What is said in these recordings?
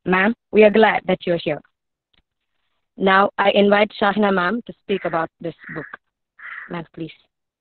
Ma'am, we are glad that you're here. Now, I invite Shahina ma'am to speak about this book. Ma'am, please.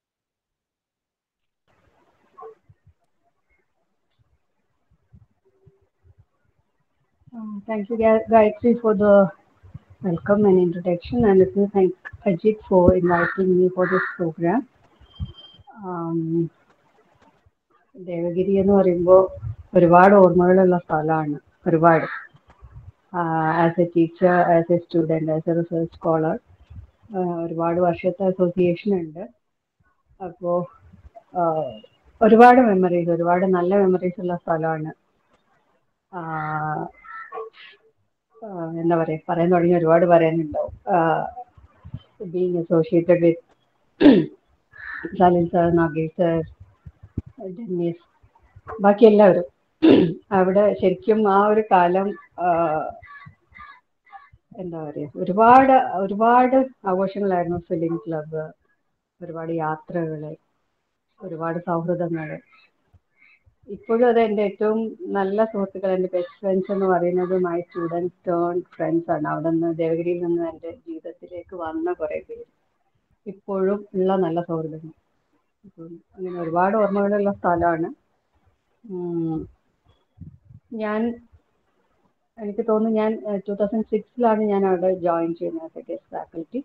Uh, Thank you, Ga- Gayatri, for the welcome and introduction, and let me thank Ajit for inviting me for this program. Um, Devagiri എന്ന് പറയുമ്പോൾ ഒരുപാട് ഓർമ്മകളുള്ള സ്ഥലമാണ് ഒരുപാട് as a teacher as a student as a research scholar ഒരുപാട് വർഷത്തെ association ഉണ്ട് അപ്പോൾ ഒരുപാട് മെമ്മറീസ് ഒരുപാട് നല്ല മെമ്മറീസ് ഉള്ള സ്ഥലമാണ് ആഹ് ആഹ് എന്താ പറയാ പറയാൻ തുടങ്ങി ഒരുപാട് പറയാനുണ്ടാവും being associated with Salin sir Nagesh sir Dennis ബാക്കി എല്ലാവരും അവിടെ ശരിക്കും ആ ഒരു കാലം ആഹ് എന്താ പറയാ ഒരുപാട് ഒരുപാട് ആഘോഷങ്ങളായിരുന്നു ഫിലിം ക്ലബ്ബ് ഒരുപാട് യാത്രകള് ഒരുപാട് സൗഹൃദങ്ങള് ഇപ്പോഴും അത് എൻ്റെ ഏറ്റവും നല്ല സുഹൃത്തുക്കൾ എൻ്റെ ബെസ്റ്റ് ഫ്രണ്ട്സ് എന്ന് പറയുന്നത് മൈ സ്റ്റുഡൻസ് ടേൺ ഫ്രണ്ട്സ് ആണ് അവിടെ നിന്ന് ദേവഗിരിയിൽ നിന്ന് എൻ്റെ ജീവിതത്തിലേക്ക് വന്ന കുറേ പേര് ഇപ്പോഴും ഉള്ള നല്ല സൗഹൃദങ്ങൾ അപ്പം അങ്ങനെ ഒരുപാട് ഓർമ്മകളുള്ള സ്ഥലമാണ് ഉം. ഞാൻ എനിക്ക് തോന്നുന്നു ഞാൻ ടൂ തൗസൻഡ് സിക്സിലാണ് ഞാൻ അവിടെ ജോയിൻ ചെയ്യുന്നത് ആസ് എ ഗസ്റ്റ് ഫാക്കൽറ്റി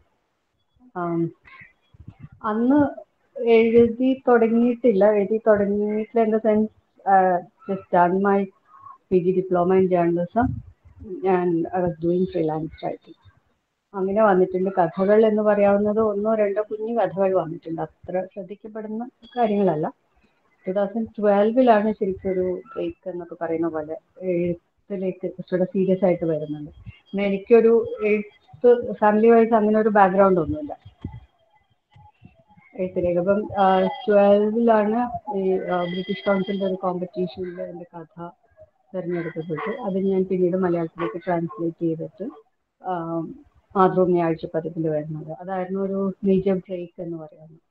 അന്ന് എഴുതി തുടങ്ങിയിട്ടില്ല എഴുതി തുടങ്ങിയിട്ടില്ല in the sense just done my P G diploma in journalism ഞാൻ I was doing freelance writing അങ്ങനെ വന്നിട്ടുണ്ട് കഥകൾ എന്ന് പറയാവുന്നത് ഒന്നോ രണ്ടോ കുഞ്ഞു കഥകൾ വന്നിട്ടുണ്ട് അത്ര ശ്രദ്ധിക്കപ്പെടുന്ന കാര്യങ്ങളല്ല ടൂ തൗസൻഡ് ട്വൽവിലാണ് ശരിക്കും ഒരു ബ്രേക്ക് എന്നൊക്കെ പറയുന്ന പോലെ എഴുത്തിലേക്ക് കുറച്ചുകൂടെ സീരിയസ് ആയിട്ട് വരുന്നത് പിന്നെ എനിക്കൊരു എഴുത്ത് ഫാമിലി വൈസ് അങ്ങനെ ഒരു ബാക്ക്ഗ്രൗണ്ട് ഒന്നുമില്ല എഴുത്തിലേക്ക് അപ്പം ട്വൽവിലാണ് ഈ ആ, ബ്രിട്ടീഷ് കൗൺസിലിന്റെ ഒരു കോമ്പറ്റീഷനിൽ എൻ്റെ കഥ തിരഞ്ഞെടുക്കപ്പെട്ടു അത് ഞാൻ പിന്നീട് മലയാളത്തിലേക്ക് ട്രാൻസ്ലേറ്റ് ചെയ്തിട്ട് ആ, മാതൃഭൂമി ആഴ്ചപ്പതിപ്പിൽ വരുന്നത് അതായിരുന്നു ഒരു മേജർ ബ്രേക്ക് എന്ന് പറയുന്നത്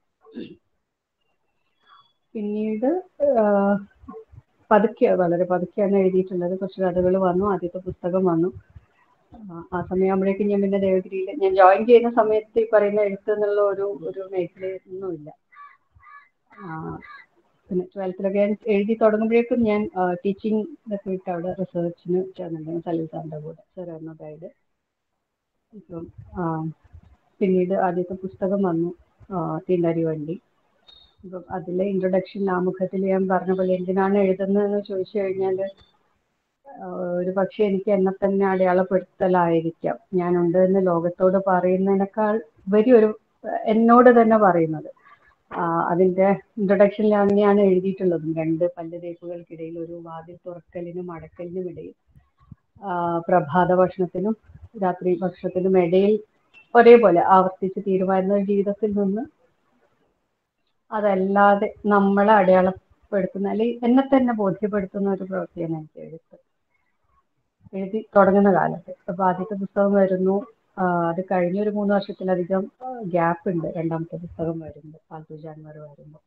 പിന്നീട് ആ, പതുക്കെ വളരെ പതുക്കെയാണ് എഴുതിയിട്ടുള്ളത് കുറച്ച് കഥകൾ വന്നു ആദ്യത്തെ പുസ്തകം വന്നു ആ, ആ സമയമാകുമ്പോഴേക്കും ഞാൻ പിന്നെ ദേവഗിരിയിൽ ഞാൻ ജോയിൻ ചെയ്യുന്ന സമയത്ത് ഈ പറയുന്ന എഴുത്ത് എന്നുള്ള ഒരു ഒരു മേഖലയൊന്നുമില്ല ആ, പിന്നെ ട്വൽത്തിലൊക്കെ ഞാൻ എഴുതി തുടങ്ങുമ്പോഴേക്കും ഞാൻ ടീച്ചിങ് ഇതൊക്കെ വിട്ട് അവിടെ റിസർച്ചിന് ചേർന്നിട്ടുണ്ടായിരുന്നു സലീൽ സാറിൻ്റെ കൂടെ സാറായിരുന്നു ഗൈഡ് ഇപ്പം ആ, പിന്നീട് ആദ്യത്തെ പുസ്തകം വന്നു തീണ്ടാരി വണ്ടി ഇപ്പം അതിലെ ഇൻട്രൊഡക്ഷൻ ആമുഖത്തിൽ ഞാൻ പറഞ്ഞ പോലെ എന്തിനാണ് എഴുതുന്നതെന്ന് ചോദിച്ചു കഴിഞ്ഞാൽ ഒരു പക്ഷേ എനിക്ക് എന്നെ തന്നെ അടയാളപ്പെടുത്തലായിരിക്കാം ഞാനുണ്ട് എന്ന് ലോകത്തോട് പറയുന്നതിനേക്കാൾ ഉപരി ഒരു എന്നോട് തന്നെ പറയുന്നത് ആ, അതിന്റെ ഇൻട്രൊഡക്ഷനിൽ അങ്ങനെയാണ് എഴുതിയിട്ടുള്ളതും രണ്ട് പല്ല് തേപ്പുകൾക്കിടയിൽ ഒരു വാതിൽ തുറക്കലിനും അടക്കലിനും ഇടയിൽ ആ, പ്രഭാത ഭക്ഷണത്തിനും രാത്രി ഭക്ഷണത്തിനും ഇടയിൽ ഒരേപോലെ ആവർത്തിച്ച് തീരുമാനിക്കുന്ന ഒരു ജീവിതത്തിൽ നിന്ന് അതല്ലാതെ നമ്മളെ അടയാളപ്പെടുത്തുന്ന അല്ലെങ്കിൽ എന്നെ തന്നെ ബോധ്യപ്പെടുത്തുന്ന ഒരു പ്രവൃത്തിയാണ് എനിക്ക് എഴുത്ത് എഴുതി തുടങ്ങുന്ന കാലത്ത് അപ്പൊ ആദ്യത്തെ പുസ്തകം വരുന്നു ആ, അത് കഴിഞ്ഞ ഒരു മൂന്ന് വർഷത്തിലധികം ഗ്യാപ്പ് ഉണ്ട് രണ്ടാമത്തെ പുസ്തകം വരുമ്പോൾ പാൽത്തു ജാൻവർ വരുമ്പോൾ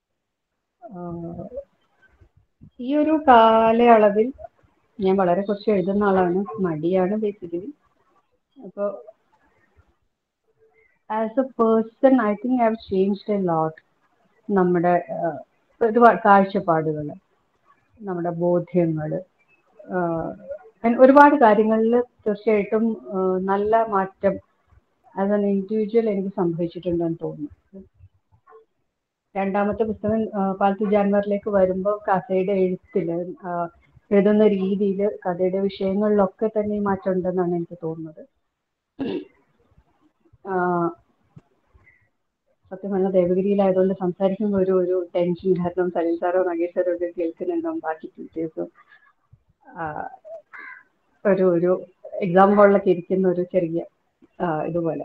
ഈ ഒരു കാലയളവിൽ ഞാൻ വളരെ കുറച്ച് എഴുതുന്ന ആളാണ് മടിയാണ് ബേസിക്കലി അപ്പോൾ as a person I think I have changed a lot നമ്മുടെ ആ, ഒരുപാട് കാഴ്ചപ്പാടുകൾ നമ്മുടെ ബോധ്യങ്ങൾ ഒരുപാട് കാര്യങ്ങളിൽ തീർച്ചയായിട്ടും ആ, നല്ല മാറ്റം ആസ് എൻ ഇൻഡിവിജ്വൽ എനിക്ക് സംഭവിച്ചിട്ടുണ്ടെന്ന് തോന്നുന്നു രണ്ടാമത്തെ പുസ്തകം ആ, പാൽത്തു ജാൻവറിലേക്ക് വരുമ്പോൾ കഥയുടെ എഴുത്തിൽ എഴുതുന്ന രീതിയിൽ കഥയുടെ വിഷയങ്ങളിലൊക്കെ തന്നെ ഈ മാറ്റം ഉണ്ടെന്നാണ് എനിക്ക് തോന്നുന്നത് ആ, സത്യം പറഞ്ഞാൽ ദേവഗിരിയിലായതുകൊണ്ട് സംസാരിക്കുമ്പോൾ ഒരു ഒരു ടെൻഷൻ കാരണം സലിൽ സാറോ നഗേഷ് സാറോ ഒക്കെ കേൾക്കുന്നുണ്ടാവും ബാക്കി ടീച്ചേഴ്സും ഒരു ഒരു എക്സാം ഹോളിലൊക്കെ ഇരിക്കുന്ന ഒരു ചെറിയ ആ, ഇതുപോലെ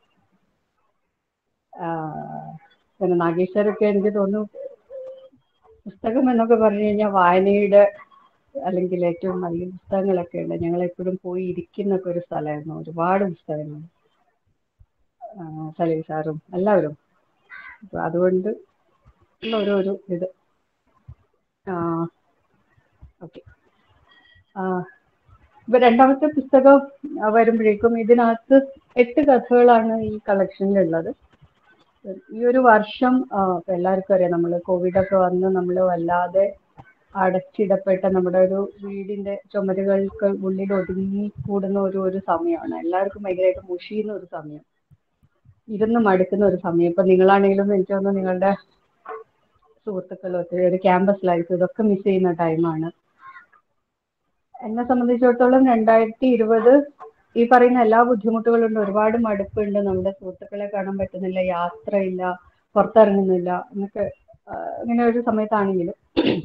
ആ, പിന്നെ നാഗേഷ് സാറൊക്കെ എനിക്ക് തോന്നുന്നു പുസ്തകം എന്നൊക്കെ പറഞ്ഞു കഴിഞ്ഞാൽ വായനയുടെ അല്ലെങ്കിൽ ഏറ്റവും നല്ല പുസ്തകങ്ങളൊക്കെ ഉണ്ട് ഞങ്ങൾ എപ്പോഴും പോയി ഇരിക്കുന്നൊക്കെ ഒരു സ്ഥലമായിരുന്നു ഒരുപാട് പുസ്തകങ്ങൾ ആ, സലീൽ സാറും എല്ലാവരും അപ്പൊ അതുകൊണ്ട് ഉള്ള ഒരു ഒരു ഇത് ഓക്കെ ഇപ്പൊ രണ്ടാമത്തെ പുസ്തകം ആ, വരുമ്പോഴേക്കും ഇതിനകത്ത് എട്ട് കഥകളാണ് ഈ കളക്ഷനിലുള്ളത് ഈ ഒരു വർഷം ആ, ഇപ്പൊ എല്ലാവർക്കും അറിയാം നമ്മൾ കോവിഡ് ഒക്കെ വന്ന് നമ്മൾ വല്ലാതെ അടച്ചിടപ്പെട്ട നമ്മുടെ ഒരു വീടിന്റെ ചുമരുകൾക്ക് ഉള്ളിൽ ഒതുങ്ങി കൂടുന്ന ഒരു ഒരു സമയമാണ് എല്ലാവർക്കും ഭയങ്കരമായിട്ട് മുഷിയുന്ന ഒരു സമയം ഇരുന്ന് മടുക്കുന്ന ഒരു സമയം ഇപ്പൊ നിങ്ങളാണെങ്കിലും എനിക്ക് തോന്നുന്നു നിങ്ങളുടെ സുഹൃത്തുക്കളും ഒക്കെ ഒരു ക്യാമ്പസ് ലൈഫ് ഇതൊക്കെ മിസ് ചെയ്യുന്ന ടൈമാണ് എന്നെ സംബന്ധിച്ചിടത്തോളം രണ്ടായിരത്തി ഇരുപത് ഈ പറയുന്ന എല്ലാ ബുദ്ധിമുട്ടുകളുണ്ട് ഒരുപാട് മടുപ്പുണ്ട് നമ്മുടെ സുഹൃത്തുക്കളെ കാണാൻ പറ്റുന്നില്ല യാത്രയില്ല പുറത്തിറങ്ങുന്നില്ല എന്നൊക്കെ ആ, ഇങ്ങനെ ഒരു സമയത്താണെങ്കിലും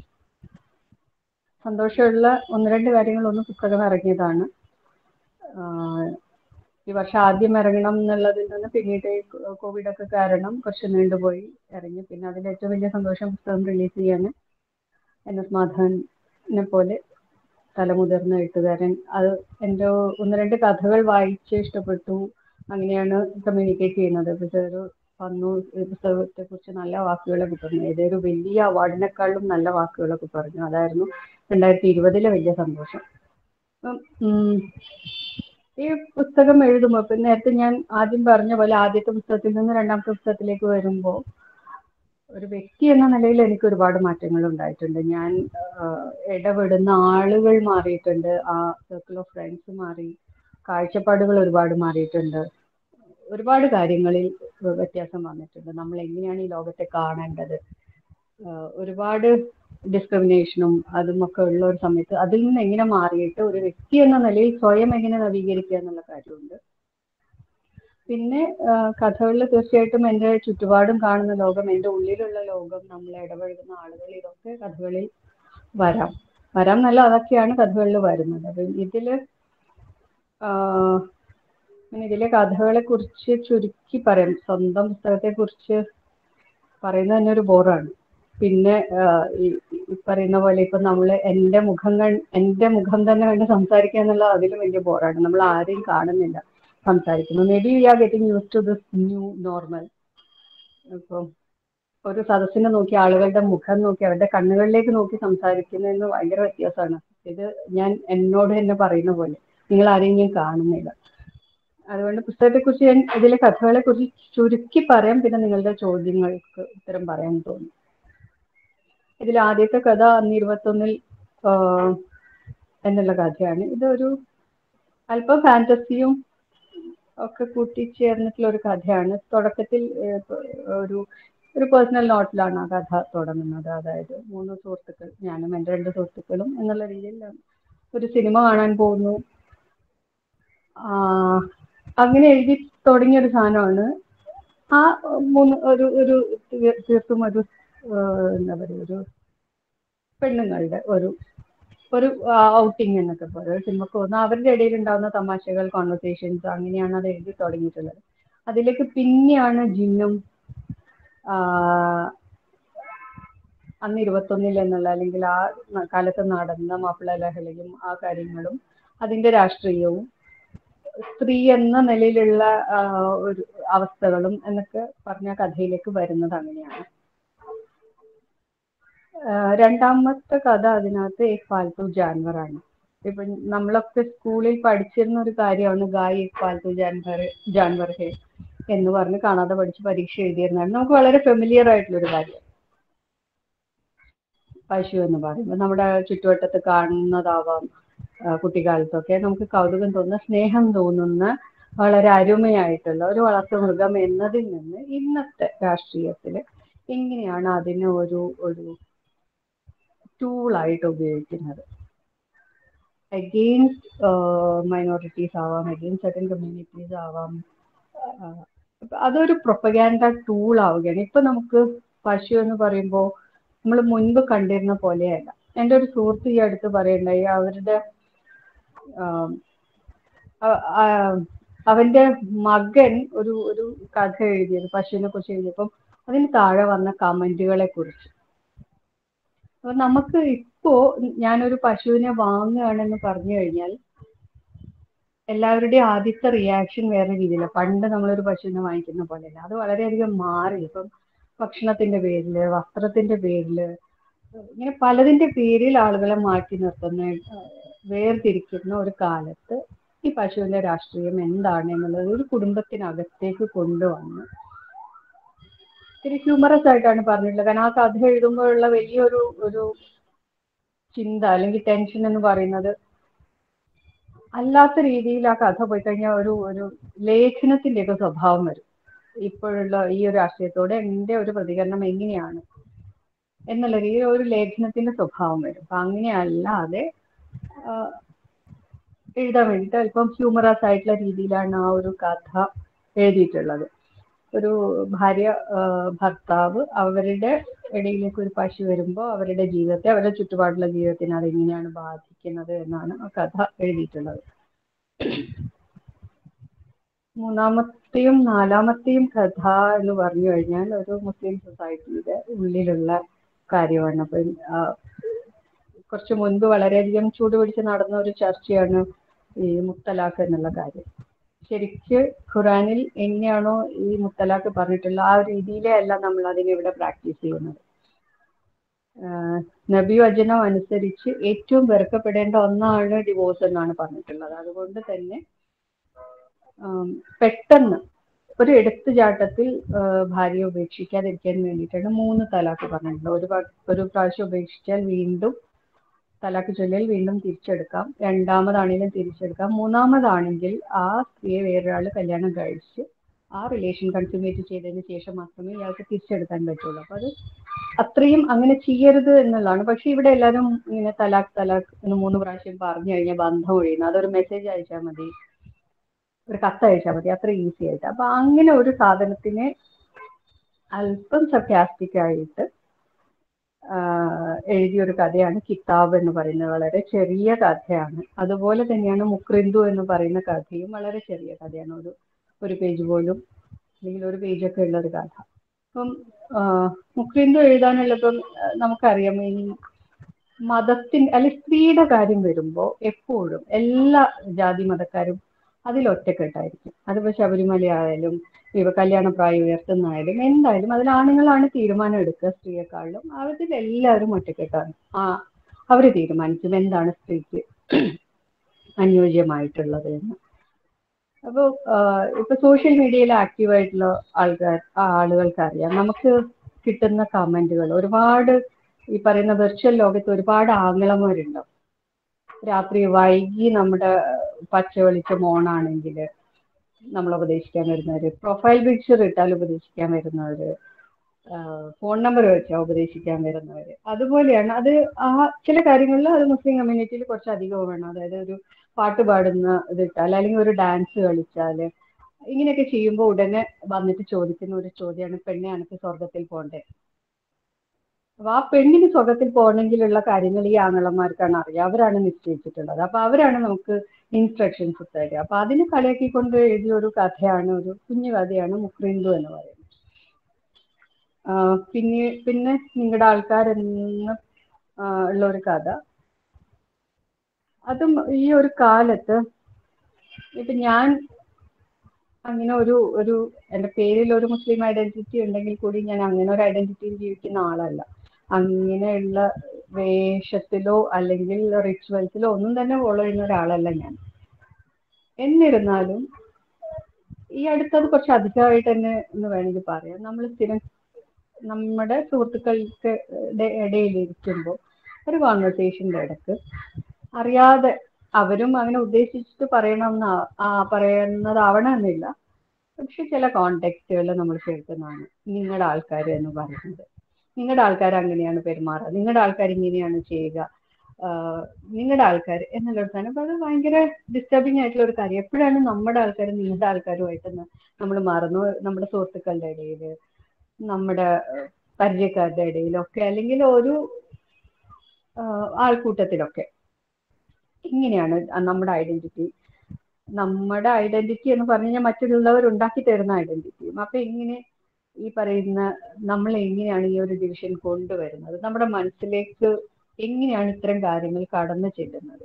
സന്തോഷമുള്ള ഒന്ന് രണ്ട് കാര്യങ്ങളൊന്നും പുസ്തകം ഇറങ്ങിയതാണ് ആ, ഈ വർഷം ആദ്യം ഇറങ്ങണം എന്നുള്ളതിൽ നിന്ന് പിന്നീട് ഈ കോവിഡ് ഒക്കെ കാരണം കുറച്ച് നീണ്ടുപോയി ഇറങ്ങി പിന്നെ അതിൽ ഏറ്റവും വലിയ സന്തോഷം പുസ്തകം റിലീസ് ചെയ്യാൻ എൻ എസ് മാധവനെ പോലെ തലമുതിർന്ന എഴുത്തുകാരൻ അത് എൻ്റെ ഒന്ന് രണ്ട് കഥകൾ വായിച്ച് ഇഷ്ടപ്പെട്ടു അങ്ങനെയാണ് കമ്മ്യൂണിക്കേറ്റ് ചെയ്യുന്നത് പക്ഷേ ഒരു വന്നു ഈ പുസ്തകത്തെ കുറിച്ച് നല്ല വാക്കുകളൊക്കെ പറഞ്ഞു ഏതൊരു വലിയ അവാർഡിനെക്കാളും നല്ല വാക്കുകളൊക്കെ പറഞ്ഞു അതായിരുന്നു രണ്ടായിരത്തി ഇരുപതിലെ വലിയ സന്തോഷം അപ്പം, ഉം, ഈ പുസ്തകം എഴുതുമ്പോൾ ഇപ്പം നേരത്തെ ഞാൻ ആദ്യം പറഞ്ഞ പോലെ ആദ്യത്തെ പുസ്തകത്തിൽ നിന്ന് രണ്ടാമത്തെ പുസ്തകത്തിലേക്ക് വരുമ്പോൾ ഒരു വ്യക്തി എന്ന നിലയിൽ എനിക്ക് ഒരുപാട് മാറ്റങ്ങൾ ഉണ്ടായിട്ടുണ്ട് ഞാൻ ആഹ്, ഇടപെടുന്ന ആളുകൾ മാറിയിട്ടുണ്ട് ആ സർക്കിൾ ഓഫ് ഫ്രണ്ട്സ് മാറി കാഴ്ചപ്പാടുകൾ ഒരുപാട് മാറിയിട്ടുണ്ട് ഒരുപാട് കാര്യങ്ങളിൽ വ്യത്യാസം വന്നിട്ടുണ്ട് നമ്മൾ എങ്ങനെയാണ് ഈ ലോകത്തെ കാണേണ്ടത് ആഹ്, ഒരുപാട് ഡിസ്ക്രിമിനേഷനും അതുമൊക്കെ ഉള്ള ഒരു സമയത്ത് അതിൽ നിന്ന് എങ്ങനെ മാറിയിട്ട് ഒരു വ്യക്തി എന്ന നിലയിൽ സ്വയം എങ്ങനെ നവീകരിക്കുക എന്നുള്ള കാര്യമുണ്ട് പിന്നെ കഥകളിൽ തീർച്ചയായിട്ടും എൻ്റെ ചുറ്റുപാടും കാണുന്ന ലോകം എൻ്റെ ഉള്ളിലുള്ള ലോകം നമ്മൾ ഇടപഴകുന്ന ആളുകൾ ഇതൊക്കെ കഥകളിൽ വരാം വരാം എന്നല്ല അതൊക്കെയാണ് കഥകളിൽ വരുന്നത് അപ്പം ഇതില് ആഹ് പിന്നെ ഇതിലെ കഥകളെ കുറിച്ച് ചുരുക്കി പറയാം സ്വന്തം പുസ്തകത്തെ കുറിച്ച് പറയുന്നത് തന്നെ ഒരു ബോറാണ് പിന്നെ ആഹ് ഈ ഈ പറയുന്ന പോലെ ഇപ്പൊ നമ്മള് എൻ്റെ മുഖം കണ്ട് എൻ്റെ മുഖം തന്നെ കണ്ട് സംസാരിക്കുക എന്നുള്ളത് അതിലും വലിയ ബോറാണ് നമ്മൾ ആരെയും കാണുന്നില്ല സംസാരിക്കുന്നു maybe we are getting use to this new normal ഇപ്പം ഒരു സദസ്സിനെ നോക്കി ആളുകളുടെ മുഖം നോക്കി അവരുടെ കണ്ണുകളിലേക്ക് നോക്കി സംസാരിക്കുന്നതെന്ന് ഭയങ്കര വ്യത്യാസമാണ് ഇത് ഞാൻ എന്നോട് തന്നെ പറയുന്ന പോലെ നിങ്ങൾ ആരെയും ഞാൻ കാണുന്നില്ല അതുകൊണ്ട് പുസ്തകത്തെക്കുറിച്ച് ഞാൻ ഇതിലെ കഥകളെ കുറിച്ച് ചുരുക്കി പറയാം പിന്നെ നിങ്ങളുടെ ചോദ്യങ്ങൾക്ക് ഉത്തരം പറയാൻ തോന്നുന്നു ഇതിൽ ആദ്യത്തെ കഥ അന്ന് ഇരുപത്തൊന്നിൽ ആഹ്, എന്നുള്ള കഥയാണ് ഇതൊരു അല്പം ഫാന്റസിയും ഒക്കെ കൂട്ടിച്ചേർന്നിട്ടുള്ള ഒരു കഥയാണ് തുടക്കത്തിൽ ഏഹ്, പ- ഒരു ഒരു പേഴ്സണൽ നോട്ടിലാണ് ആ കഥ തുടങ്ങുന്നത് അതായത് മൂന്ന് സുഹൃത്തുക്കൾ ഞാനും എൻ്റെ രണ്ട് സുഹൃത്തുക്കളും എന്നുള്ള രീതിയിൽ ഒരു സിനിമ കാണാൻ പോകുന്നു ആ, അങ്ങനെ എഴുതി തുടങ്ങിയ ഒരു സാധനമാണ് ആ മൂന്ന് ഒരു ഒരു തീ- തീർത്തും ഒരു ഏഹ്, എന്താ പറയുക ഒരു പെണ്ണുങ്ങളുടെ ഒരു ഒരു ഔട്ടിങ് എന്നൊക്കെ പറയും ഒരു സിനിമക്ക് പോകുന്ന അവരുടെ ഇടയിൽ ഉണ്ടാകുന്ന തമാശകൾ കോൺവെർസേഷൻസ് അങ്ങനെയാണ് അത് എഴുതി തുടങ്ങിയിട്ടുള്ളത് അതിലേക്ക് പിന്നെയാണ് ജിന്നും ആ, അന്ന് ഇരുപത്തൊന്നിൽ എന്നുള്ള അല്ലെങ്കിൽ ആ ന- കാലത്ത് നടന്ന മാപ്പിള ലഹളയും ആ കാര്യങ്ങളും അതിന്റെ രാഷ്ട്രീയവും സ്ത്രീ എന്ന നിലയിലുള്ള ആ, ഒരു അവസ്ഥകളും എന്നൊക്കെ പറഞ്ഞ കഥയിലേക്ക് വരുന്നത് അങ്ങനെയാണ് ആ, രണ്ടാമത്തെ കഥ അതിനകത്ത് എക് ഫാൽത്തു ജാൻവറാണ് ഇപ്പൊ നമ്മളൊക്കെ സ്കൂളിൽ പഠിച്ചിരുന്ന ഒരു കാര്യമാണ് ഗായ് എക് ഫാൽത്തു ജാൻവർ ജാൻവർ ഹേ എന്ന് പറഞ്ഞ് കാണാതെ പഠിച്ച് പരീക്ഷ എഴുതിയിരുന്നതാണ് നമുക്ക് വളരെ ഫെമിലിയർ ആയിട്ടുള്ള ഒരു കാര്യം പശു എന്ന് പറയുമ്പോൾ നമ്മുടെ ചുറ്റുവട്ടത്ത് കാണുന്നതാവാം ആ, കുട്ടിക്കാലത്തൊക്കെ നമുക്ക് കൗതുകം തോന്നുന്ന സ്നേഹം തോന്നുന്ന വളരെ അരുമയായിട്ടുള്ള ഒരു വളർത്തുമൃഗം എന്നതിൽ നിന്ന് ഇന്നത്തെ രാഷ്ട്രീയത്തിൽ എങ്ങനെയാണ് അതിനെ ഒരു ഒരു ടൂളായിട്ട് ഉപയോഗിക്കുന്നത് അഗെയിൻസ്റ്റ് മൈനോറിറ്റീസ് ആവാം അഗെയിൻസ്റ്റ് സർട്ടൻ കമ്മ്യൂണിറ്റീസ് ആവാം ആ, അപ്പൊ അതൊരു പ്രൊപ്പഗാൻഡ ടൂൾ ആവുകയാണ് ഇപ്പൊ നമുക്ക് പശു എന്ന് പറയുമ്പോൾ നമ്മൾ മുൻപ് കണ്ടിരുന്ന പോലെയല്ല എൻ്റെ ഒരു സുഹൃത്ത് ഈ അടുത്ത് പറയണ്ടായി അവരുടെ ആം, അ- ആ, അവന്റെ മകൻ ഒരു ഒരു കഥ എഴുതിയത് പശുവിനെ കുറിച്ച് എഴുതിയപ്പം അതിന് താഴെ വന്ന കമന്റുകളെ കുറിച്ച് അപ്പൊ നമുക്ക് ഇപ്പോ ഞാനൊരു പശുവിനെ വാങ്ങുകയാണെന്ന് പറഞ്ഞു കഴിഞ്ഞാൽ എല്ലാവരുടെയും ആദ്യത്തെ റിയാക്ഷൻ വേറെ രീതിയിലാണ് പണ്ട് നമ്മളൊരു പശുവിനെ വാങ്ങിക്കുന്ന പോലെയല്ല അത് വളരെയധികം മാറി ഇപ്പം ഭക്ഷണത്തിന്റെ പേരില് വസ്ത്രത്തിന്റെ പേരില് ഇങ്ങനെ പലതിന്റെ പേരിൽ ആളുകളെ മാറ്റി നിർത്തുന്ന വേർതിരിക്കുന്ന ഒരു കാലത്ത് ഈ പശുവിന്റെ രാഷ്ട്രീയം എന്താണ് എന്നുള്ളത് ഒരു കുടുംബത്തിനകത്തേക്ക് കൊണ്ടുവന്ന് ഇത്തിരി ഹ്യൂമറസ് ആയിട്ടാണ് പറഞ്ഞിട്ടുള്ളത് കാരണം ആ കഥ എഴുതുമ്പോഴുള്ള വലിയൊരു ഒരു ചിന്ത അല്ലെങ്കിൽ ടെൻഷൻ എന്ന് പറയുന്നത് അല്ലാത്ത രീതിയിൽ ആ കഥ പോയി കഴിഞ്ഞാൽ ഒരു ഒരു ലേഖനത്തിന്റെയൊക്കെ സ്വഭാവം വരും ഇപ്പോഴുള്ള ഈ ഒരു രാഷ്ട്രീയത്തോടെ എന്റെ ഒരു പ്രതികരണം എങ്ങനെയാണ് എന്നുള്ള രീതിയിൽ ഒരു ലേഖനത്തിന്റെ സ്വഭാവം വരും അപ്പൊ അങ്ങനെ അല്ലാതെ ആ, എഴുതാൻ വേണ്ടിയിട്ട് അല്പം ഹ്യൂമറസ് ആയിട്ടുള്ള രീതിയിലാണ് ആ ഒരു കഥ എഴുതിയിട്ടുള്ളത് ഒരു ഭാര്യ ആ, ഭർത്താവ് അവരുടെ ഇടയിലേക്ക് ഒരു പശു വരുമ്പോൾ അവരുടെ ജീവിതത്തെ അവരുടെ ചുറ്റുപാടുള്ള ജീവിതത്തിനെ അതെങ്ങനെയാണ് ബാധിക്കുന്നത് എന്നാണ് ആ കഥ എഴുതിയിട്ടുള്ളത് മൂന്നാമത്തെയും നാലാമത്തെയും കഥ എന്ന് പറഞ്ഞു കഴിഞ്ഞാൽ ഒരു മുസ്ലിം സൊസൈറ്റിയുടെ ഉള്ളിലുള്ള കാര്യമാണ് അപ്പം ആ, കുറച്ച് മുൻപ് വളരെയധികം ചൂടുപിടിച്ച് നടന്ന ഒരു ചർച്ചയാണ് ഈ മുത്തലാഖ് എന്നുള്ള കാര്യം ശരിക്ക് ഖുറാനിൽ എങ്ങനെയാണോ ഈ മുത്തലാഖ് പറഞ്ഞിട്ടുള്ള ആ രീതിയിലേ അല്ല നമ്മൾ അതിനെ ഇവിടെ പ്രാക്ടീസ് ചെയ്യുന്നത് ആഹ് നബി വചനം അനുസരിച്ച് ഏറ്റവും വെറുക്കപ്പെടേണ്ട ഒന്നാണ് ഡിവോഴ്സ് എന്നാണ് പറഞ്ഞിട്ടുള്ളത് അതുകൊണ്ട് തന്നെ ആം, പെട്ടെന്ന് ഒരു എടുത്തുചാട്ടത്തിൽ ആഹ് ഭാര്യയെ ഉപേക്ഷിക്കാതിരിക്കാൻ വേണ്ടിയിട്ടാണ് മൂന്ന് തലാക്ക് പറഞ്ഞിട്ടുള്ളത് ഒരു പ്രാ- ഒരു പ്രാവശ്യം ഉപേക്ഷിച്ചാൽ വീണ്ടും തലാക്ക് ചൊല്ലിയാൽ വീണ്ടും തിരിച്ചെടുക്കാം രണ്ടാമതാണെങ്കിലും തിരിച്ചെടുക്കാം മൂന്നാമതാണെങ്കിൽ ആ സ്ത്രീയെ വേറൊരാൾ കല്യാണം കഴിച്ച് ആ റിലേഷൻ കൺസ്യൂമേറ്റ് ചെയ്തതിന് ശേഷം മാത്രമേ ഇയാൾക്ക് തിരിച്ചെടുക്കാൻ പറ്റുള്ളൂ അപ്പൊ അത് അത്രയും അങ്ങനെ ചെയ്യരുത് എന്നുള്ളതാണ് പക്ഷെ ഇവിടെ എല്ലാവരും ഇങ്ങനെ തലാക്ക് തലാക്ക് എന്ന് മൂന്ന് പ്രാവശ്യം പറഞ്ഞു കഴിഞ്ഞാൽ ബന്ധം ഒഴിയുന്നു അതൊരു മെസ്സേജ് അയച്ചാൽ മതി ഒരു കത്ത് അയച്ചാൽ മതി അത്ര ഈസി ആയിട്ട് അപ്പൊ അങ്ങനെ ഒരു സാധനത്തിനെ അല്പം സത്യാസ്റ്റിക് ആയിട്ട് ആഹ് എഴുതിയ ഒരു കഥയാണ് കിതാബ് എന്ന് പറയുന്നത് വളരെ ചെറിയ കഥയാണ് അതുപോലെ തന്നെയാണ് മുക്രിന്ദു എന്ന് പറയുന്ന കഥയും വളരെ ചെറിയ കഥയാണ് ഒരു ഒരു പേജ് പോലും അല്ലെങ്കിൽ ഒരു പേജൊക്കെ ഉള്ള ഒരു കഥ അപ്പം ആഹ് മുക്രിന്ദു എഴുതാനുള്ളപ്പം ആഹ് നമുക്കറിയാം ഈ മതത്തിൻ അല്ലെ സ്ത്രീയുടെ കാര്യം വരുമ്പോൾ എപ്പോഴും എല്ലാ ജാതി മതക്കാരും അതിൽ ഒറ്റക്കെട്ടായിരിക്കും അതിപ്പോ ശബരിമല ആയാലും ഇപ്പൊ കല്യാണ പ്രായം ഉയർത്തുന്നതായാലും എന്തായാലും അതിൽ ആണുങ്ങളാണ് തീരുമാനം എടുക്കുക സ്ത്രീയെക്കാളും അതിൽ എല്ലാവരും ഒറ്റക്കെട്ടാണ് ആ അവര് തീരുമാനിക്കും എന്താണ് സ്ത്രീക്ക് അനുയോജ്യമായിട്ടുള്ളത് എന്ന് അപ്പോൾ ഇപ്പൊ സോഷ്യൽ മീഡിയയിൽ ആക്റ്റീവ് ആയിട്ടുള്ള ആൾക്കാർ ആ ആളുകൾക്ക് അറിയാം നമുക്ക് കിട്ടുന്ന കമന്റുകൾ ഒരുപാട് ഈ പറയുന്ന വെർച്വൽ ലോകത്ത് ഒരുപാട് ആംഗളന്മാരുണ്ടാവും രാത്രി വൈകി നമ്മുടെ പച്ച വെളിച്ചം ഓണാണെങ്കിൽ നമ്മൾ ഉപദേശിക്കാൻ വരുന്നവര് പ്രൊഫൈൽ പിക്ചർ ഇട്ടാൽ ഉപദേശിക്കാൻ വരുന്നവര് ഫോൺ നമ്പർ വെച്ചാൽ ഉപദേശിക്കാൻ വരുന്നവര് അതുപോലെയാണ് അത് ആ ചില കാര്യങ്ങളിൽ അത് മുസ്ലിം കമ്മ്യൂണിറ്റിയിൽ കുറച്ച് അധികം വേണം അതായത് ഒരു പാട്ട് പാടുന്ന ഇതിട്ടാൽ അല്ലെങ്കിൽ ഒരു ഡാൻസ് കളിച്ചാല് ഇങ്ങനെയൊക്കെ ചെയ്യുമ്പോൾ ഉടനെ വന്നിട്ട് ചോദിക്കുന്ന ഒരു ചോദ്യമാണ് പെണ്ണെ എനിക്ക് സ്വർഗത്തിൽ പോണ്ടേ അപ്പൊ ആ പെണ്ണിന് സ്വർഗത്തിൽ പോകണമെങ്കിലുള്ള കാര്യങ്ങൾ ഈ ആങ്ങളന്മാർക്കാണ് അറിയാം അവരാണ് നിശ്ചയിച്ചിട്ടുള്ളത് അപ്പൊ അവരാണ് നമുക്ക് ഇൻസ്ട്രക്ഷൻസ് തരിക അപ്പൊ അതിനെ കളിയാക്കിക്കൊണ്ട് എഴുതിയ ഒരു കഥയാണ് ഒരു കുഞ്ഞു കഥയാണ് മുക്രിന്ദു എന്ന് പറയുന്നത് ആ, പിന്നെ പിന്നെ നിങ്ങളുടെ ആൾക്കാരെന്ന് ആ, ഉള്ള ഒരു കഥ അതും ഈ ഒരു കാലത്ത് ഇപ്പൊ ഞാൻ അങ്ങനെ ഒരു ഒരു എൻ്റെ പേരിൽ ഒരു മുസ്ലിം ഐഡന്റിറ്റി ഉണ്ടെങ്കിൽ കൂടി ഞാൻ അങ്ങനെ ഒരു ഐഡന്റിറ്റിയിൽ ജീവിക്കുന്ന ആളല്ല അങ്ങനെയുള്ള വേഷത്തിലോ അല്ലെങ്കിൽ റിച്വൽസിലോ ഒന്നും തന്നെ ഫോളോ ചെയ്യുന്ന ഒരാളല്ല ഞാൻ എന്നിരുന്നാലും ഈ അടുത്തത് കുറച്ച് അധികമായിട്ട് തന്നെ എന്ന് വേണമെങ്കിൽ പറയാം നമ്മൾ സ്ഥിരം നമ്മുടെ സുഹൃത്തുക്കൾക്ക് ഇട- ഇടയിൽ ഇരിക്കുമ്പോൾ ഒരു കോൺവെർസേഷൻ്റെ ഇടക്ക് അറിയാതെ അവരും അങ്ങനെ ഉദ്ദേശിച്ചിട്ട് പറയണമെന്ന് ആ- ആ പറയുന്നതാവണമെന്നില്ല പക്ഷെ ചില കോണ്ടെക്സ്റ്റുകൾ നമ്മൾ കേൾക്കുന്നതാണ് നിങ്ങളുടെ ആൾക്കാർ എന്ന് പറയുന്നത് നിങ്ങളുടെ ആൾക്കാർ അങ്ങനെയാണ് പെരുമാറുക നിങ്ങളുടെ ആൾക്കാർ ഇങ്ങനെയാണ് ചെയ്യുക ആഹ് നിങ്ങളുടെ ആൾക്കാർ എന്നുള്ളിടത്താണ് അപ്പൊ അത് ഭയങ്കര ഡിസ്റ്റർബിങ് ആയിട്ടുള്ള ഒരു കാര്യം എപ്പോഴാണ് നമ്മുടെ ആൾക്കാരും നിങ്ങളുടെ ആൾക്കാരുമായിട്ട് നമ്മൾ മാറുന്നു നമ്മുടെ സുഹൃത്തുക്കളുടെ ഇടയിൽ നമ്മുടെ ഏഹ്, പരിചയക്കാരുടെ ഇടയിലൊക്കെ അല്ലെങ്കിൽ ഒരു ആഹ്, ആൾക്കൂട്ടത്തിലൊക്കെ ഇങ്ങനെയാണ് നമ്മുടെ ഐഡന്റിറ്റി നമ്മുടെ ഐഡന്റിറ്റി എന്ന് പറഞ്ഞു കഴിഞ്ഞാൽ മറ്റുള്ളവർ ഉണ്ടാക്കി തരുന്ന ഐഡന്റിറ്റിയും അപ്പൊ ഇങ്ങനെ ഈ പറയുന്ന നമ്മൾ എങ്ങനെയാണ് ഈ ഒരു ഡിവിഷൻ കൊണ്ടുവരുന്നത് നമ്മുടെ മനസ്സിലേക്ക് എങ്ങനെയാണ് ഇത്തരം കാര്യങ്ങൾ കടന്നു ചെല്ലുന്നത്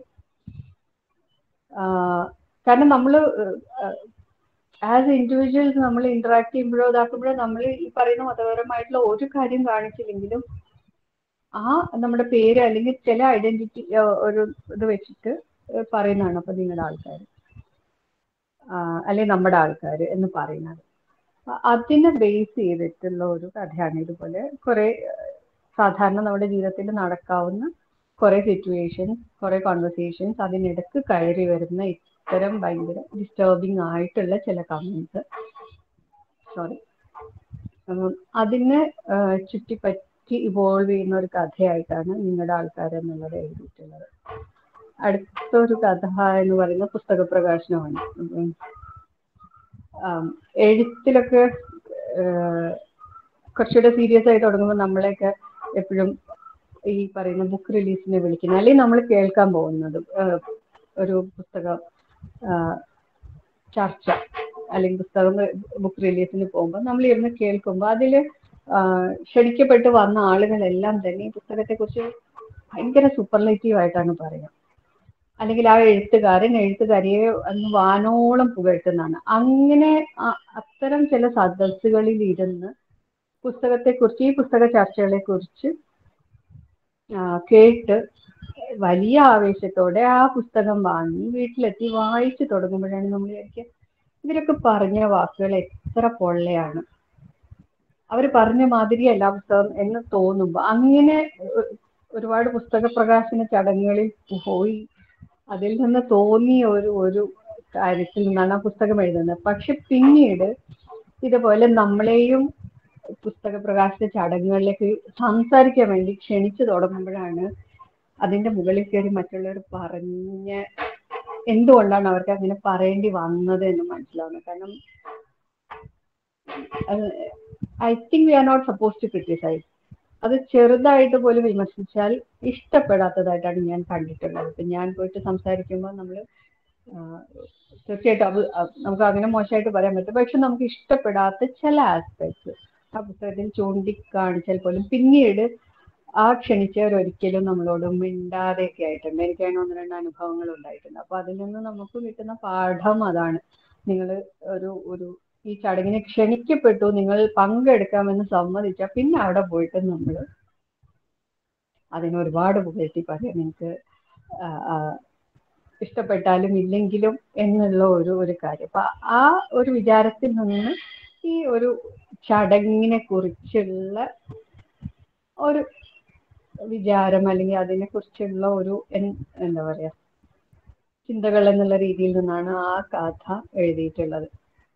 ആഹ് കാരണം നമ്മൾ ആസ് ഇൻഡിവിജ്വൽസ് നമ്മൾ ഇന്ററാക്ട് ചെയ്യുമ്പോഴോ ഇതാക്കുമ്പോഴോ നമ്മൾ ഈ പറയുന്ന മതപരമായിട്ടുള്ള ഒരു കാര്യം കാണിച്ചില്ലെങ്കിലും ആ നമ്മുടെ പേര് അല്ലെങ്കിൽ ചില ഐഡന്റിറ്റി ഒരു ഇത് വെച്ചിട്ട് പറയുന്നതാണ് അപ്പൊ നിങ്ങളുടെ ആൾക്കാർ അല്ലെങ്കിൽ നമ്മുടെ ആൾക്കാർ എന്ന് പറയുന്നത് അ- അതിനെ ബേസ് ചെയ്തിട്ടുള്ള ഒരു കഥയാണ് ഇതുപോലെ കുറെ സാധാരണ നമ്മുടെ ജീവിതത്തിൽ നടക്കാവുന്ന കുറെ സിറ്റുവേഷൻസ് കുറെ കോൺവെർസേഷൻസ് അതിനിടക്ക് കയറി വരുന്ന ഇത്തരം ഭയങ്കര ഡിസ്റ്റർബിങ് ആയിട്ടുള്ള ചില കമന്റ്സ് സോറി അതിനെ ആ, ചുറ്റിപ്പറ്റി ഇവോൾവ് ചെയ്യുന്ന ഒരു കഥയായിട്ടാണ് നിങ്ങളുടെ ആൾക്കാർ എന്നുള്ളത് എഴുതിയിട്ടുള്ളത് അടുത്തൊരു കഥ എന്ന് പറയുന്ന പുസ്തക പ്രകാശനമാണ് ഉം. ആം, എഴുത്തിലൊക്കെ ഏഹ്, കുറച്ചുകൂടെ സീരിയസ് ആയി തുടങ്ങുമ്പോൾ നമ്മളെയൊക്കെ എപ്പോഴും ഈ പറയുന്ന ബുക്ക് റിലീസിനെ വിളിക്കുന്നത് അല്ലെങ്കിൽ നമ്മൾ കേൾക്കാൻ പോകുന്നത് ഏഹ്, ഒരു പുസ്തകം ആഹ്, ചർച്ച അല്ലെങ്കിൽ പുസ്തകം ബുക്ക് റിലീസിന് പോകുമ്പോൾ നമ്മൾ ഇരുന്ന് കേൾക്കുമ്പോൾ അതിൽ ക്ഷണിക്കപ്പെട്ട് വന്ന ആളുകളെല്ലാം തന്നെ ഈ പുസ്തകത്തെക്കുറിച്ച് ഭയങ്കര സൂപ്പർലേറ്റീവ് ആയിട്ടാണ് പറയുക അല്ലെങ്കിൽ ആ എഴുത്തുകാരൻ എഴുത്തുകാരിയെ അന്ന് വാനോളം പുകഴ്ത്തുന്നതാണ് അങ്ങനെ ആ- അത്തരം ചില സദസ്സുകളിൽ ഇരുന്ന് പുസ്തകത്തെക്കുറിച്ച് ഈ പുസ്തക ചർച്ചകളെ കുറിച്ച് കേട്ട് വലിയ ആവേശത്തോടെ ആ പുസ്തകം വാങ്ങി വീട്ടിലെത്തി വായിച്ചു തുടങ്ങുമ്പോഴാണ് നമ്മൾ വിചാരിക്കുക ഇവരൊക്കെ പറഞ്ഞ വാക്കുകൾ എത്ര പൊള്ളയാണ് അവർ പറഞ്ഞ മാതിരിയല്ല പുസ്തകം എന്ന് തോന്നുമ്പോൾ അങ്ങനെ ഒ- ഒരുപാട് പുസ്തക പ്രകാശന ചടങ്ങുകളിൽ പോയി അതിൽ നിന്ന് തോന്നിയ ഒരു ഒരു കാര്യത്തിൽ നിന്നാണ് ആ പുസ്തകം എഴുതുന്നത് പക്ഷെ പിന്നീട് ഇതുപോലെ നമ്മളെയും പുസ്തക പ്രകാശന ചടങ്ങുകളിലേക്ക് സംസാരിക്കാൻ വേണ്ടി ക്ഷണിച്ചു തുടങ്ങുമ്പോഴാണ് അതിന്റെ മുകളിൽ കയറി മറ്റുള്ളവർ പറഞ്ഞ എന്തുകൊണ്ടാണ് അവർക്ക് അങ്ങനെ പറയേണ്ടി വന്നത് എന്ന് മനസ്സിലാവുന്നത് കാരണം I think we are not suppose to criticise അത് ചെറുതായിട്ട് പോലും വിമർശിച്ചാൽ ഇഷ്ടപ്പെടാത്തതായിട്ടാണ് ഞാൻ കണ്ടിട്ടുള്ളത് ഇപ്പൊ ഞാൻ പോയിട്ട് സംസാരിക്കുമ്പോൾ നമ്മൾ തീർച്ചയായിട്ടും അത് അത് നമുക്ക് അങ്ങനെ മോശമായിട്ട് പറയാൻ പറ്റും പക്ഷെ നമുക്ക് ഇഷ്ടപ്പെടാത്ത ചില ആസ്പെക്ട്സ് ആ പുസ്തകത്തിൽ ചൂണ്ടിക്കാണിച്ചാൽ പോലും പിന്നീട് ആ ക്ഷണിച്ചവർ ഒരിക്കലും നമ്മളോട് മിണ്ടാതെയൊക്കെ ആയിട്ടുണ്ട് എനിക്ക് അതിന് ഒന്ന് രണ്ട് അനുഭവങ്ങൾ ഉണ്ടായിട്ടുണ്ട് അപ്പൊ അതിൽ നിന്ന് നമുക്ക് കിട്ടുന്ന പാഠം അതാണ് നിങ്ങൾ ഒരു ഒരു ഈ ചടങ്ങിന് ക്ഷണിക്കപ്പെട്ടു നിങ്ങൾ പങ്കെടുക്കാമെന്ന് സമ്മതിച്ചാൽ പിന്നെ അവിടെ പോയിട്ട് നമ്മൾ അതിന് ഒരുപാട് പുകഴ്ത്തി പറയാം നിങ്ങൾക്ക് ആ, ആ, ഇഷ്ടപ്പെട്ടാലും ഇല്ലെങ്കിലും എന്നുള്ള ഒരു ഒരു കാര്യം അപ്പൊ ആ ഒരു വിചാരത്തിൽ നിന്ന് ഈ ഒരു ചടങ്ങിനെ കുറിച്ചുള്ള ഒരു വിചാരം അല്ലെങ്കിൽ അതിനെ കുറിച്ചുള്ള ഒരു എൻ- എന്താ പറയാ ചിന്തകൾ എന്നുള്ള രീതിയിൽ നിന്നാണ് ആ കഥ എഴുതിയിട്ടുള്ളത്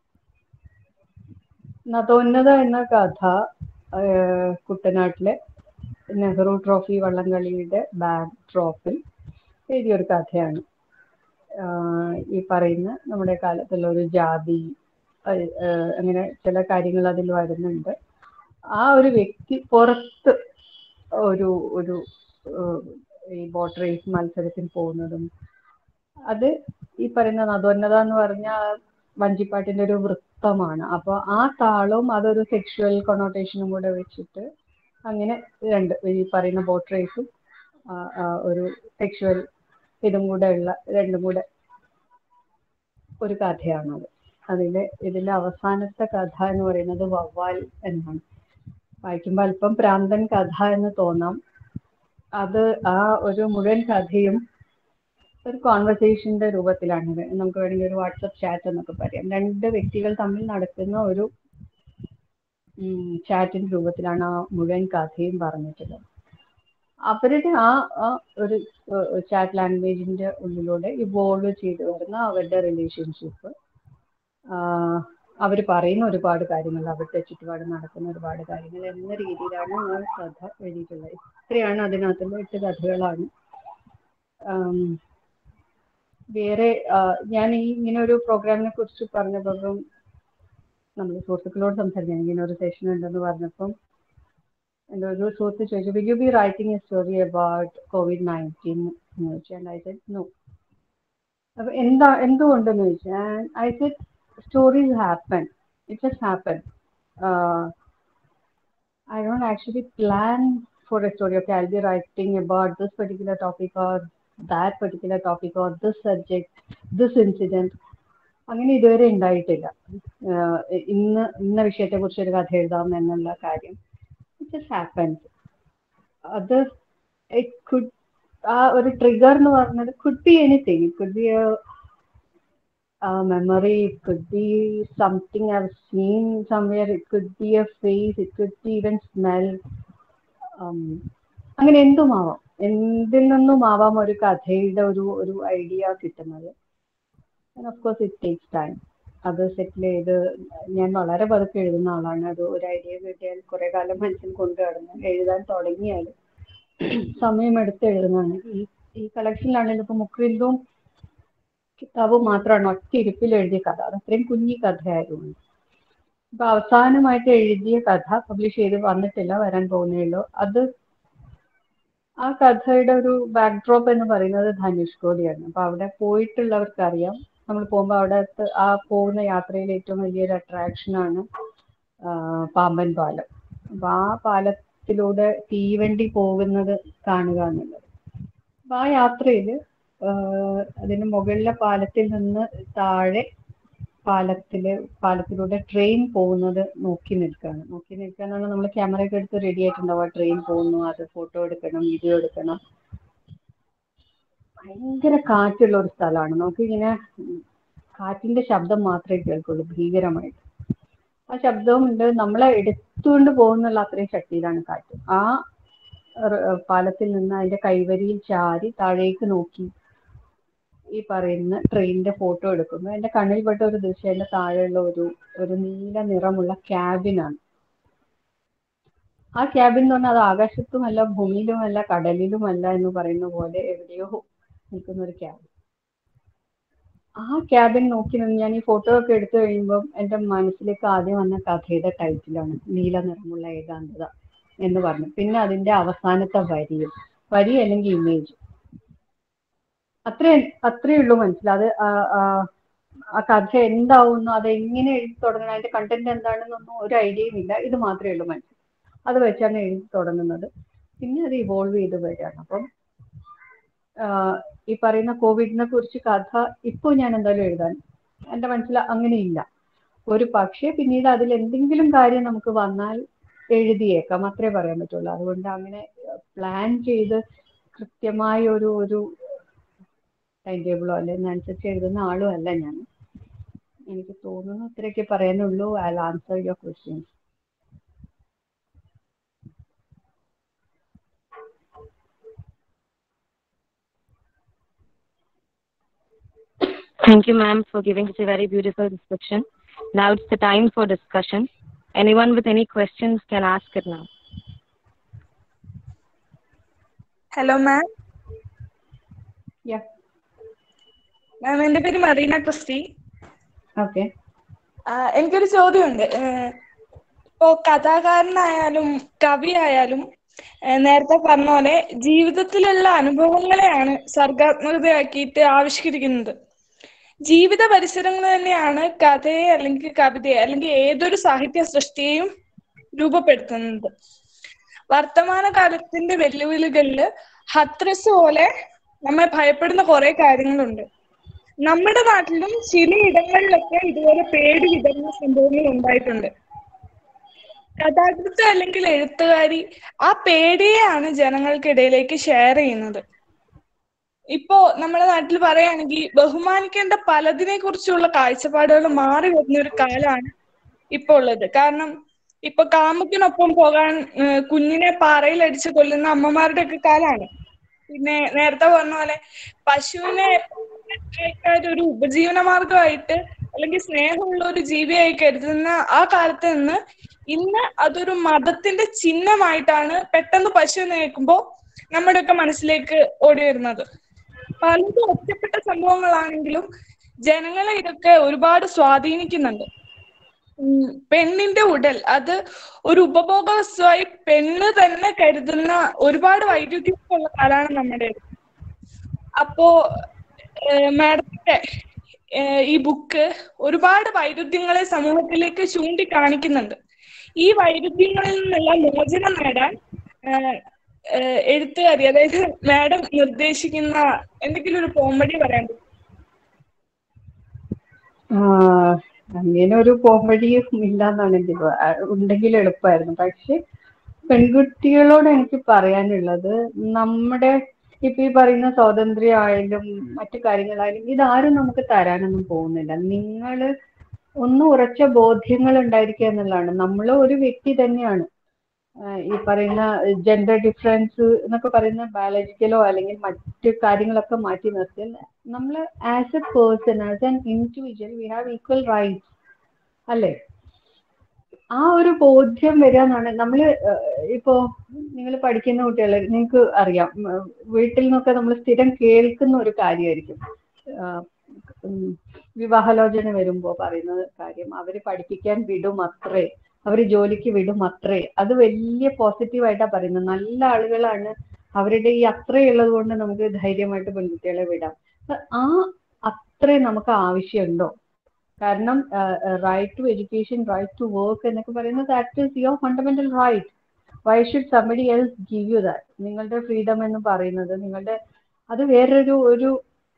നതോന്നത എന്ന കഥ ആഹ് കുട്ടനാട്ടിലെ നെഹ്റു ട്രോഫി വള്ളംകളിയുടെ ബാക്ക് ഡ്രോപ്പിൽ എഴുതിയൊരു കഥയാണ് ആഹ് ഈ പറയുന്ന നമ്മുടെ കാലത്തുള്ള ഒരു ജാതി ആഹ് ആഹ് അങ്ങനെ ചില കാര്യങ്ങൾ അതിൽ വരുന്നുണ്ട് ആ ഒരു വ്യക്തി പുറത്ത് ഒരു ഒരു ആഹ് ഈ ബോട്ട് റേസ് മത്സരത്തിൽ പോകുന്നതും അത് ഈ പറയുന്ന നദോന്നത എന്ന് പറഞ്ഞ ആ വഞ്ചിപ്പാട്ടിന്റെ ഒരു വൃത്തമാണ് അപ്പൊ ആ താളവും അതൊരു സെക്ഷുവൽ കൊണോട്ടേഷനും കൂടെ വെച്ചിട്ട് അങ്ങനെ രണ്ട് ഈ പറയുന്ന ബോട്ട് റേസും ഒരു സെക്ഷുവൽ ഇതും കൂടെ ഉള്ള രണ്ടും കൂടെ ഒരു കഥയാണത് അതിലെ ഇതിലെ അവസാനത്തെ കഥ എന്ന് പറയുന്നത് വവ്വാൽ എന്നാണ് വായിക്കുമ്പോൾ അല്പം പ്രാന്തൻ കഥ എന്ന് തോന്നാം അത് ആ ഒരു മുഴുവൻ കഥയും ഒരു കോൺവെർസേഷന്റെ രൂപത്തിലാണ് നമുക്ക് വേണമെങ്കിൽ ഒരു വാട്സപ്പ് ചാറ്റ് എന്നൊക്കെ പറയാം രണ്ട് വ്യക്തികൾ തമ്മിൽ നടക്കുന്ന ഒരു ചാറ്റിന്റെ രൂപത്തിലാണ് ആ മുഴുവൻ കഥയും പറഞ്ഞിട്ടുള്ളത് അവരുടെ ആ ആ ഒരു ചാറ്റ് ലാംഗ്വേജിന്റെ ഉള്ളിലൂടെ ഇവോൾവ് ചെയ്തു വരുന്ന അവരുടെ റിലേഷൻഷിപ്പ് അവർ പറയുന്ന ഒരുപാട് കാര്യങ്ങൾ അവരുടെ ചുറ്റുപാട് നടക്കുന്ന ഒരുപാട് കാര്യങ്ങൾ എന്ന രീതിയിലാണ് ആ കഥ എഴുതിയിട്ടുള്ളത് ഇത്രയാണ് അതിനകത്തുള്ള എട്ട് കഥകളാണ് ആം, വേറെ ആ, ഞാൻ ഈ ഇങ്ങനെ ഒരു പ്രോഗ്രാമിനെ കുറിച്ച് പറഞ്ഞപ്പം നമ്മൾ സുഹൃത്തുക്കളോട് സംസാരിക്കാൻ ഇങ്ങനെ ഒരു സെഷൻ ഉണ്ടെന്ന് പറഞ്ഞപ്പം എൻ്റെ ഒരു സുഹൃത്ത് ചോദിച്ചു will you be writing a story about Covid nineteen എന്ന് ചോദിച്ചു ആൻഡ് ഐ സെഡ് നോ അപ്പൊ എന്താ എന്തുകൊണ്ടെന്ന് ചോദിച്ചു I said stories happen it just happen I don't actually plan for a story. Okay, I'll be writing about this particular topic or that particular topic or this subject, this incident. അങ്ങനെ ഇതുവരെ ഉണ്ടായിട്ടില്ല ആഹ് ഇന്ന് ഇന്ന വിഷയത്തെ കുറിച്ച് ഒരു കഥ എഴുതാം എന്നുള്ള കാര്യം ഇറ്റ് ജസ്റ്റ് ഹാപ്പൻസ് അത് ഇറ്റ് കുഡ് ആ ഒരു ട്രിഗർ എന്ന് പറഞ്ഞത് could be anything it could be memory it could be something I seen somewhere it could be a face it could be even smell അങ്ങനെ എന്തുമാവാം എന്തിൽ നിന്നും ആവാം ഒരു കഥയുടെ ഒരു ഒരു ഐഡിയ കിട്ടുന്നത് of course it takes time അത് സെറ്റിൽ ചെയ്ത് ഞാൻ വളരെ പതുക്കെ എഴുതുന്ന ആളാണ് അത് ഒരു ഐഡിയ കിട്ടിയാൽ കുറെ കാലം മനസ്സിൽ കൊണ്ടു നടന്ന് എഴുതാൻ തുടങ്ങിയാൽ സമയമെടുത്ത് എഴുതുന്നതാണ് ഈ ഈ കളക്ഷനിലാണെങ്കിലും ഇപ്പൊ മുക്രിന്തും കിതാബും മാത്രമാണ് ഒറ്റ ഇരിപ്പിൽ എഴുതിയ കഥ അത് അത്രയും കുഞ്ഞി കഥയായതുകൊണ്ട് ഇപ്പൊ അവസാനമായിട്ട് എഴുതിയ കഥ പബ്ലിഷ് ചെയ്ത് വന്നിട്ടില്ല വരാൻ പോകുന്നേ ഉള്ളൂ അത് ആ കഥയുടെ ഒരു ബാക്ക്ഡ്രോപ്പ് എന്ന് പറയുന്നത് ധനുഷ്കോടിയാണ് അപ്പൊ അവിടെ പോയിട്ടുള്ളവർക്ക് അറിയാം നമ്മൾ പോകുമ്പോൾ അവിടെ ആ പോകുന്ന യാത്രയിൽ ഏറ്റവും വലിയൊരു അട്രാക്ഷൻ ആണ് പാമ്പൻ പാലം അപ്പൊ ആ പാലത്തിലൂടെ തീവണ്ടി പോകുന്നത് കാണുക എന്നുള്ളത് അപ്പൊ ആ യാത്രയിൽ അതിന് മുകളിലെ പാലത്തിൽ നിന്ന് താഴെ പാലത്തില് പാലത്തിലൂടെ ട്രെയിൻ പോകുന്നത് നോക്കി നിൽക്കുകയാണ് നോക്കി നിൽക്കുക എന്ന് പറഞ്ഞാൽ നമ്മൾ ക്യാമറയൊക്കെ എടുത്ത് റെഡി ആയിട്ടുണ്ടാവും ആ ട്രെയിൻ പോകുന്നു അത് ഫോട്ടോ എടുക്കണം വീഡിയോ എടുക്കണം ഭയങ്കര കാറ്റുള്ള ഒരു സ്ഥലമാണ് നമുക്കിങ്ങനെ കാറ്റിന്റെ ശബ്ദം മാത്രമേ കേൾക്കുള്ളൂ ഭീകരമായിട്ട് ആ ശബ്ദവും ഉണ്ട് നമ്മളെ എടുത്തുകൊണ്ട് പോകുന്നുള്ള അത്രയും ശക്തിയിലാണ് കാറ്റ് ആ പാലത്തിൽ നിന്ന് അതിന്റെ കൈവരിയിൽ ചാരി താഴേക്ക് നോക്കി ഈ പറയുന്ന ട്രെയിനിന്റെ ഫോട്ടോ എടുക്കുന്നു എന്റെ കണ്ണിൽപ്പെട്ട ഒരു ദൃശ്യം എന്റെ താഴെയുള്ള ഒരു ഒരു നീല നിറമുള്ള ക്യാബിനാണ് ആ ക്യാബിൻ എന്ന് പറഞ്ഞാൽ അത് ആകാശത്തുമല്ല ഭൂമിയിലുമല്ല കടലിലുമല്ല എന്ന് പറയുന്ന പോലെ എവിടെയോ നിൽക്കുന്ന ഒരു ക്യാബിൻ ആ ക്യാബിൻ നോക്കി നിന്ന് ഞാൻ ഈ ഫോട്ടോ ഒക്കെ എടുത്തു കഴിയുമ്പോൾ എൻ്റെ മനസ്സിലേക്ക് ആദ്യം വന്ന കഥയുടെ ടൈറ്റിലാണ് നീല നിറമുള്ള ഏകാന്തത എന്ന് പറഞ്ഞു പിന്നെ അതിന്റെ അവസാനത്തെ വരിയും വരി അല്ലെങ്കിൽ ഇമേജ് അത്രേ അത്രേ ഉള്ളൂ മനസ്സിലാത് ആ കഥ എന്താവുന്നു അത് എങ്ങനെ എഴുതി തുടങ്ങണം അതിന്റെ കണ്ടന്റ് എന്താണെന്നൊന്നും ഒരു ഐഡിയയും ഇല്ല ഇത് മാത്രമേ ഉള്ളൂ മനസ്സിൽ അത് വെച്ചാണ് എഴുതി തുടങ്ങുന്നത് പിന്നെ അത് ഇവോൾവ് ചെയ്ത് വരികയാണ് അപ്പം ഈ പറയുന്ന കോവിഡിനെ കുറിച്ച് കഥ ഇപ്പോൾ ഞാൻ എന്തായാലും എഴുതാൻ എൻ്റെ മനസ്സിൽ അങ്ങനെയില്ല ഒരു പക്ഷേ പിന്നീട് അതിൽ എന്തെങ്കിലും കാര്യം നമുക്ക് വന്നാൽ എഴുതിയേക്കാം അത്രേ പറയാൻ പറ്റുള്ളൂ അതുകൊണ്ട് അങ്ങനെ പ്ലാൻ ചെയ്ത് കൃത്യമായ ഒരു ഒരു ടൈം ടേബിളോ അല്ലെങ്കിൽ അനുസരിച്ച് എഴുതുന്ന ആളും അല്ല ഞാൻ എനിക്ക് തോന്നുന്നു അത്രയൊക്കെ പറയാനുള്ളൂ I answer your questions Thank you, ma'am, for giving such a very beautiful description. Now it's the time for discussion. Anyone with any questions can ask it now. Hello ma'am Yeah. Ma'am എൻ്റെ പേര് Marina Christy Okay. ആ, എനിക്കൊരു ചോദ്യമുണ്ട് ഏഹ്, ഇപ്പോ കഥാകാരനായാലും കവിയായാലും ഏഹ്, നേരത്തെ പറഞ്ഞ പോലെ ജീവിതത്തിലുള്ള അനുഭവങ്ങളെയാണ് സർഗാത്മകതയാക്കിയിട്ട് ആവിഷ്കരിക്കുന്നത് ജീവിത പരിസരങ്ങൾ തന്നെയാണ് കഥയെ അല്ലെങ്കിൽ കവിതയെ അല്ലെങ്കിൽ ഏതൊരു സാഹിത്യ സൃഷ്ടിയെയും രൂപപ്പെടുത്തുന്നത് വർത്തമാന കാലത്തിന്റെ വെല്ലുവിളികളില് ഹത്രസ് പോലെ നമ്മെ ഭയപ്പെടുന്ന കുറെ കാര്യങ്ങളുണ്ട് നമ്മുടെ നാട്ടിലും ചിലയിടങ്ങളിലൊക്കെ ഇതുപോലെ പേടി വിതറുന്ന സംഭവങ്ങൾ ഉണ്ടായിട്ടുണ്ട് കഥാകൃത്ത് അല്ലെങ്കിൽ എഴുത്തുകാരി ആ പേടിയെയാണ് ജനങ്ങൾക്കിടയിലേക്ക് ഷെയർ ചെയ്യുന്നത് ഇപ്പോ നമ്മുടെ നാട്ടിൽ പറയുകയാണെങ്കിൽ ബഹുമാനിക്കേണ്ട പലതിനെ കുറിച്ചുള്ള കാഴ്ചപ്പാടുകൾ മാറി വരുന്ന ഒരു കാലമാണ് ഇപ്പൊ ഉള്ളത് കാരണം ഇപ്പൊ കാമുക്കിനൊപ്പം പോകാൻ ഏഹ്, കുഞ്ഞിനെ പാറയിൽ അടിച്ച് കൊല്ലുന്ന അമ്മമാരുടെ ഒക്കെ കാലാണ് പിന്നെ നേരത്തെ പറഞ്ഞ പോലെ പശുവിനെ ആൾക്കാർ ഒരു ഉപജീവന മാർഗമായിട്ട് അല്ലെങ്കിൽ സ്നേഹമുള്ള ഒരു ജീവിയായി കരുതുന്ന ആ കാലത്ത് നിന്ന് ഇന്ന് അതൊരു മതത്തിന്റെ ചിഹ്നമായിട്ടാണ് പെട്ടെന്ന് പശു എന്ന് കേൾക്കുമ്പോൾ നമ്മുടെയൊക്കെ മനസ്സിലേക്ക് ഓടി വരുന്നത് പലതും ഒറ്റപ്പെട്ട സംഭവങ്ങളാണെങ്കിലും ജനങ്ങളെ ഇതൊക്കെ ഒരുപാട് സ്വാധീനിക്കുന്നുണ്ട് ഉം, പെണ്ണിന്റെ ഉടൽ അത് ഒരു ഉപഭോഗ വസ്തുവായി പെണ്ണ് തന്നെ കരുതുന്ന ഒരുപാട് വൈരുദ്ധ്യമുള്ള കാലാണ് നമ്മുടെ അപ്പോ മാഡത്തിന്റെ ഈ ബുക്ക് ഒരുപാട് വൈരുദ്ധ്യങ്ങളെ സമൂഹത്തിലേക്ക് ചൂണ്ടിക്കാണിക്കുന്നുണ്ട് ഈ വൈരുദ്ധ്യങ്ങളിൽ നിന്നുള്ള മോചനം നേടാൻ ഏഹ്, ഏഹ്, എഴുത്തുകാരി അതായത് മാഡം നിർദ്ദേശിക്കുന്ന എന്തെങ്കിലും ഒരു കോമഡി പറയാൻ പറ്റുമോ? ആഹ് അങ്ങനെ ഒരു പോംവഴിയും ഇല്ല എന്നാണ് എൻ്റെ ഇത്. ആ, ഉണ്ടെങ്കിൽ എളുപ്പമായിരുന്നു പക്ഷെ പെൺകുട്ടികളോട് എനിക്ക് പറയാനുള്ളത് നമ്മുടെ ഇപ്പൊ ഈ പറയുന്ന സ്വാതന്ത്ര്യമായാലും മറ്റു കാര്യങ്ങളായാലും ഇതാരും നമുക്ക് തരാനൊന്നും പോകുന്നില്ല നിങ്ങൾ ഒന്ന് ഉറച്ച ബോധ്യങ്ങൾ ഉണ്ടായിരിക്കുക എന്നുള്ളതാണ് നമ്മൾ ഒരു വ്യക്തി തന്നെയാണ് ആഹ് ഈ പറയുന്ന ജെൻഡർ ഡിഫറൻസ് എന്നൊക്കെ പറയുന്ന ബയോളജിക്കലോ അല്ലെങ്കിൽ മറ്റു കാര്യങ്ങളൊക്കെ മാറ്റി നിർത്തിയാൽ നമ്മൾ as a person as an individual we have equal rights അല്ലേ ആ ഒരു ബോധ്യം വരിക എന്നാണ് നമ്മൾ ഇപ്പോ നിങ്ങൾ പഠിക്കുന്ന കുട്ടികൾ നിങ്ങൾക്ക് അറിയാം ഉം, വീട്ടിൽ നിന്നൊക്കെ നമ്മൾ സ്ഥിരം കേൾക്കുന്ന ഒരു കാര്യമായിരിക്കും ആഹ് ഉം, വിവാഹാലോചന വരുമ്പോ പറയുന്ന കാര്യം അവര് പഠിപ്പിക്കാൻ വിടും അത്രേ അവര് ജോലിക്ക് വിടും അത്രേ അത് വലിയ പോസിറ്റീവായിട്ടാ പറയുന്നത് നല്ല ആളുകളാണ് അവരുടെ ഈ അത്രയുള്ളത് കൊണ്ട് നമുക്ക് ധൈര്യമായിട്ട് പെൺകുട്ടികളെ വിടാം അപ്പൊ ആ അത്രേ നമുക്ക് ആവശ്യമുണ്ടോ കാരണം right to education right to work എന്നൊക്കെ പറയുന്നത് that is your fundamental right why should somebody else give you that നിങ്ങളുടെ ഫ്രീഡം എന്ന് പറയുന്നത് നിങ്ങളുടെ അത് വേറൊരു ഒരു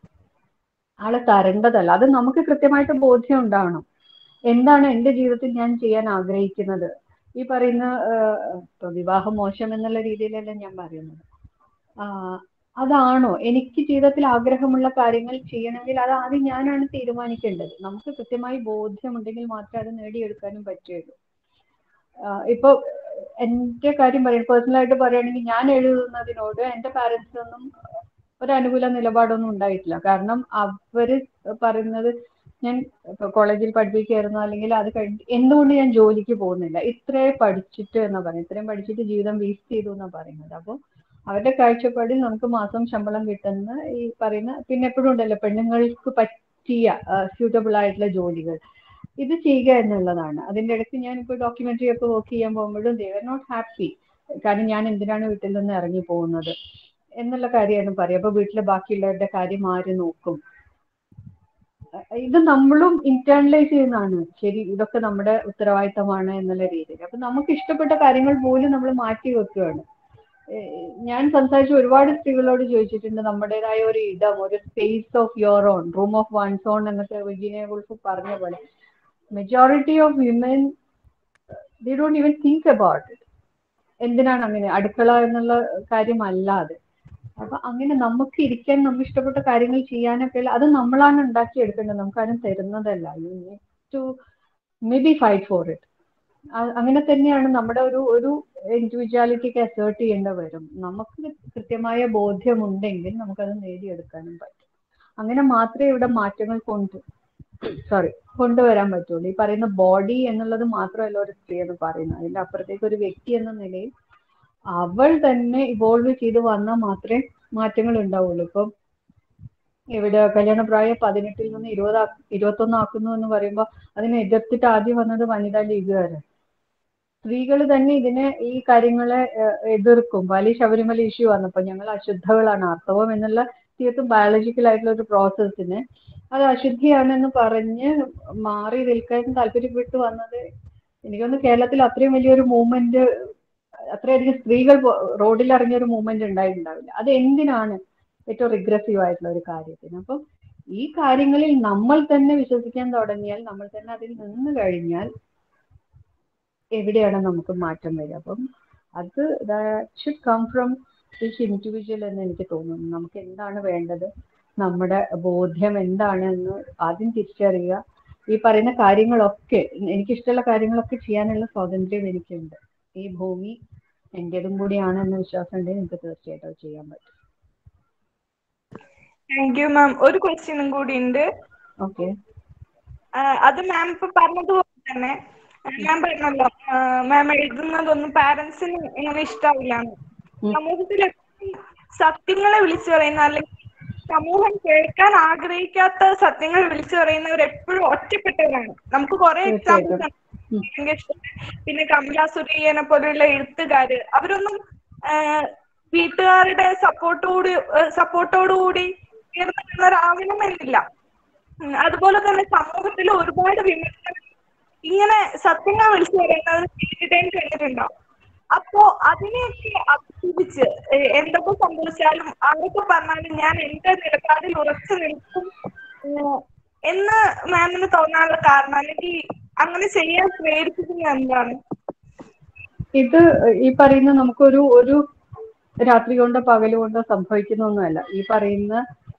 ആളെ തരേണ്ടതല്ല അത് നമുക്ക് കൃത്യമായിട്ട് ബോധ്യം ഉണ്ടാവണം എന്താണ് എൻ്റെ ജീവിതത്തിൽ ഞാൻ ചെയ്യാൻ ആഗ്രഹിക്കുന്നത് ഈ പറയുന്ന ആഹ് ഇപ്പൊ വിവാഹം മോശം എന്നുള്ള രീതിയിലല്ല ഞാൻ പറയുന്നത് ആഹ് അതാണോ എനിക്ക് ജീവിതത്തിൽ ആഗ്രഹമുള്ള കാര്യങ്ങൾ ചെയ്യണമെങ്കിൽ അത് ആദ്യം ഞാനാണ് തീരുമാനിക്കേണ്ടത് നമുക്ക് കൃത്യമായി ബോധ്യമുണ്ടെങ്കിൽ മാത്രമേ അത് നേടിയെടുക്കാനും പറ്റുള്ളൂ ആഹ് ഇപ്പൊ എന്റെ കാര്യം പറയും പേഴ്സണലായിട്ട് പറയുകയാണെങ്കിൽ ഞാൻ എഴുതുന്നതിനോട് എന്റെ പാരന്റ്സിനൊന്നും ഒരു അനുകൂല നിലപാടൊന്നും ഉണ്ടായിട്ടില്ല കാരണം അവര് പറയുന്നത് ഞാൻ ഇപ്പൊ കോളേജിൽ പഠിപ്പിക്കുകയായിരുന്നു അല്ലെങ്കിൽ അത് കഴിഞ്ഞ് എന്തുകൊണ്ട് ഞാൻ ജോലിക്ക് പോകുന്നില്ല ഇത്രേ പഠിച്ചിട്ട് എന്നാ പറയുന്നത് ഇത്രയും പഠിച്ചിട്ട് ജീവിതം വേസ്റ്റ് ചെയ്തു എന്നാ പറയുന്നത് അപ്പോൾ അവരുടെ കാഴ്ചപ്പാടിൽ നമുക്ക് മാസം ശമ്പളം കിട്ടുന്ന ഈ പറയുന്ന പിന്നെ എപ്പോഴും ഉണ്ടല്ലോ പെണ്ണുങ്ങൾക്ക് പറ്റിയ സ്യൂട്ടബിൾ ആയിട്ടുള്ള ജോലികൾ ഇത് ചെയ്യുക എന്നുള്ളതാണ് അതിന്റെ ഇടയ്ക്ക് ഞാൻ ഇപ്പോൾ ഡോക്യുമെന്ററി ഒക്കെ വർക്ക് ചെയ്യാൻ പോകുമ്പോഴും ദേ ആർ നോട്ട് ഹാപ്പി കാരണം ഞാൻ എന്തിനാണ് വീട്ടിൽ നിന്ന് ഇറങ്ങി പോകുന്നത് എന്നുള്ള കാര്യമാണ് പറയുക അപ്പൊ വീട്ടിലെ ബാക്കിയുള്ളവരുടെ കാര്യം ആര് നോക്കും അഹ് ഇത് നമ്മളും ഇന്റേണലൈസ് ചെയ്യുന്നതാണ് ശരി ഇതൊക്കെ നമ്മുടെ ഉത്തരവാദിത്തമാണ് എന്നുള്ള രീതിയിൽ അപ്പൊ നമുക്ക് ഇഷ്ടപ്പെട്ട കാര്യങ്ങൾ പോലും നമ്മൾ മാറ്റി വെക്കുകയാണ് ഏഹ് ഞാൻ സംസാരിച്ച ഒരുപാട് സ്ത്രീകളോട് ചോദിച്ചിട്ടുണ്ട് നമ്മുടേതായ ഒരു ഇടം ഒരു space of your own room of one's own എന്നൊക്കെ വിജയനെ കുറിച്ച് പറഞ്ഞ പോലെ majority of women they don't even think about it എന്തിനാണ് അങ്ങനെ അടുക്കള എന്നുള്ള കാര്യമല്ലാതെ അപ്പൊ അങ്ങനെ നമുക്ക് ഇരിക്കാൻ നമുക്ക് ഇഷ്ടപ്പെട്ട കാര്യങ്ങൾ ചെയ്യാനൊക്കെ ഉള്ള- അത് നമ്മളാണ് ഉണ്ടാക്കിയെടുക്കേണ്ടത് നമുക്കാരും തരുന്നതല്ല you need to maybe fight for it അങ്ങനെ തന്നെയാണ് നമ്മുടെ ഒരു ഒരു ഇൻഡിവിജ്വാലിറ്റിക്ക് അസേർട്ട് ചെയ്യേണ്ട വരും നമുക്ക് കൃത്യമായ ബോധ്യമുണ്ടെങ്കിൽ നമുക്കത് നേടിയെടുക്കാനും പറ്റും അങ്ങനെ മാത്രമേ ഇവിടെ മാറ്റങ്ങൾ കൊണ്ട് സോറി കൊണ്ടുവരാൻ പറ്റുള്ളൂ ഈ പറയുന്ന ബോഡി എന്നുള്ളത് മാത്രമല്ല ഒരു സ്ത്രീ എന്ന് പറയുന്നത് അതിന്റെ അപ്പുറത്തേക്ക് ഒരു വ്യക്തി എന്ന നിലയിൽ അവൾ തന്നെ ഇവോൾവ് ചെയ്ത് വന്നാൽ മാത്രമേ മാറ്റങ്ങൾ ഉണ്ടാവുള്ളൂ ഇപ്പം ഇവിടെ കല്യാണപ്രായം പതിനെട്ടിൽ നിന്ന് ഇരുപത് ഇരുപത്തൊന്ന് ആക്കുന്നു എന്ന് പറയുമ്പോൾ അതിനെ എതിർത്തിട്ട് ആദ്യം വന്നത് വനിതാ ലീഗുകാരാണ് സ്ത്രീകൾ തന്നെ ഇതിനെ ഈ കാര്യങ്ങളെ ഏഹ്, എതിർക്കും വലിയ ശബരിമല ഇഷ്യൂ വന്നപ്പോൾ ഞങ്ങൾ അശുദ്ധകളാണ് ആർത്തവം എന്നുള്ള തീർത്തും ബയോളജിക്കൽ ആയിട്ടുള്ള ഒരു പ്രോസസ്സിനെ അത് അശുദ്ധിയാണെന്ന് പറഞ്ഞ് മാറി നിൽക്കാൻ താല്പര്യപ്പെട്ടു വന്നത് എനിക്കൊന്ന് കേരളത്തിൽ അത്രയും വലിയൊരു മൂവ്മെന്റ് അത്രയധികം സ്ത്രീകൾ റോഡിൽ ഇറങ്ങിയ ഒരു മൂവ്മെന്റ് ഉണ്ടായിട്ടുണ്ടാവില്ല അത് എന്തിനാണ് ഏറ്റവും റിഗ്രസീവ് ആയിട്ടുള്ള ഒരു കാര്യത്തിന് അപ്പം ഈ കാര്യങ്ങളിൽ നമ്മൾ തന്നെ വിശ്വസിക്കാൻ തുടങ്ങിയാൽ നമ്മൾ തന്നെ അതിൽ നിന്ന് കഴിഞ്ഞാൽ എവിടെയാണ് നമുക്ക് മാറ്റം വരിക അപ്പം അത് should come from this individual എന്ന് എനിക്ക് തോന്നുന്നു നമുക്ക് എന്താണ് വേണ്ടത് നമ്മുടെ ബോധ്യം എന്താണ് എന്ന് ആദ്യം തിരിച്ചറിയുക ഈ പറയുന്ന കാര്യങ്ങളൊക്കെ എനിക്കിഷ്ടമുള്ള കാര്യങ്ങളൊക്കെ ചെയ്യാനുള്ള സ്വാതന്ത്ര്യം എനിക്കുണ്ട് ഈ ഭൂമി എന്റേതും കൂടിയാണ് എന്ന വിശ്വാസം ഉണ്ടെങ്കിൽ എനിക്ക് തീർച്ചയായിട്ടും അത് ചെയ്യാൻ പറ്റും താങ്ക് യു മാം ഒരു ക്വസ്റ്റ്യനും കൂടി ഉണ്ട് ഓക്കെ അത് മാം ഇപ്പൊ പറഞ്ഞതുപോലെ തന്നെ മാം പറഞ്ഞല്ലോ മാം എഴുതുന്നതൊന്നും പാരന്റ്സിന് ഇങ്ങനെ ഇഷ്ടാവില്ല ഉം. സമൂഹത്തിൽ എപ്പോഴും സത്യങ്ങളെ വിളിച്ചു പറയുന്ന അല്ലെങ്കിൽ സമൂഹം കേൾക്കാൻ ആഗ്രഹിക്കാത്ത സത്യങ്ങൾ വിളിച്ചു പറയുന്നവർ എപ്പോഴും ഒറ്റപ്പെട്ടവരാണ് നമുക്ക് കുറെ തീർച്ചയായിട്ടും. എക്സാമ്പിൾസ് പിന്നെ കമല സുരയ്യനെ പോലെയുള്ള എഴുത്തുകാര് അവരൊന്നും ആ, വീട്ടുകാരുടെ സപ്പോർട്ടോട് സപ്പോർട്ടോടുകൂടി ഉയർന്നു നിന്നവരാകണമെന്നില്ല ഉം, അതുപോലെ തന്നെ സമൂഹത്തിൽ ഒരുപാട് വിമർശനം ഇങ്ങനെ സത്യങ്ങൾ വിളിച്ചു പറയുന്നത് കേട്ടിട്ടേം കഴിഞ്ഞിട്ടുണ്ടാവും അപ്പോ അതിനെയൊക്കെ അതിജീവിച്ച് ഏഹ് എന്തൊക്കെ സംഭവിച്ചാലും ആരൊക്കെ പറഞ്ഞാലും ഞാൻ എന്റെ നിലപാടിൽ ഉറച്ചു നിൽക്കും ഏഹ് എന്ന് മാമിന് തോന്നാനുള്ള കാരണം അല്ലെങ്കിൽ അങ്ങനെ ചെയ്യാൻ പ്രേരിപ്പിക്കുന്നത് എന്താണ് ഇത് ഈ പറയുന്ന നമുക്കൊരു ഒരു രാത്രി കൊണ്ടോ പകല് കൊണ്ടോ സംഭവിക്കുന്ന ഒന്നുമല്ല ഈ പറയുന്ന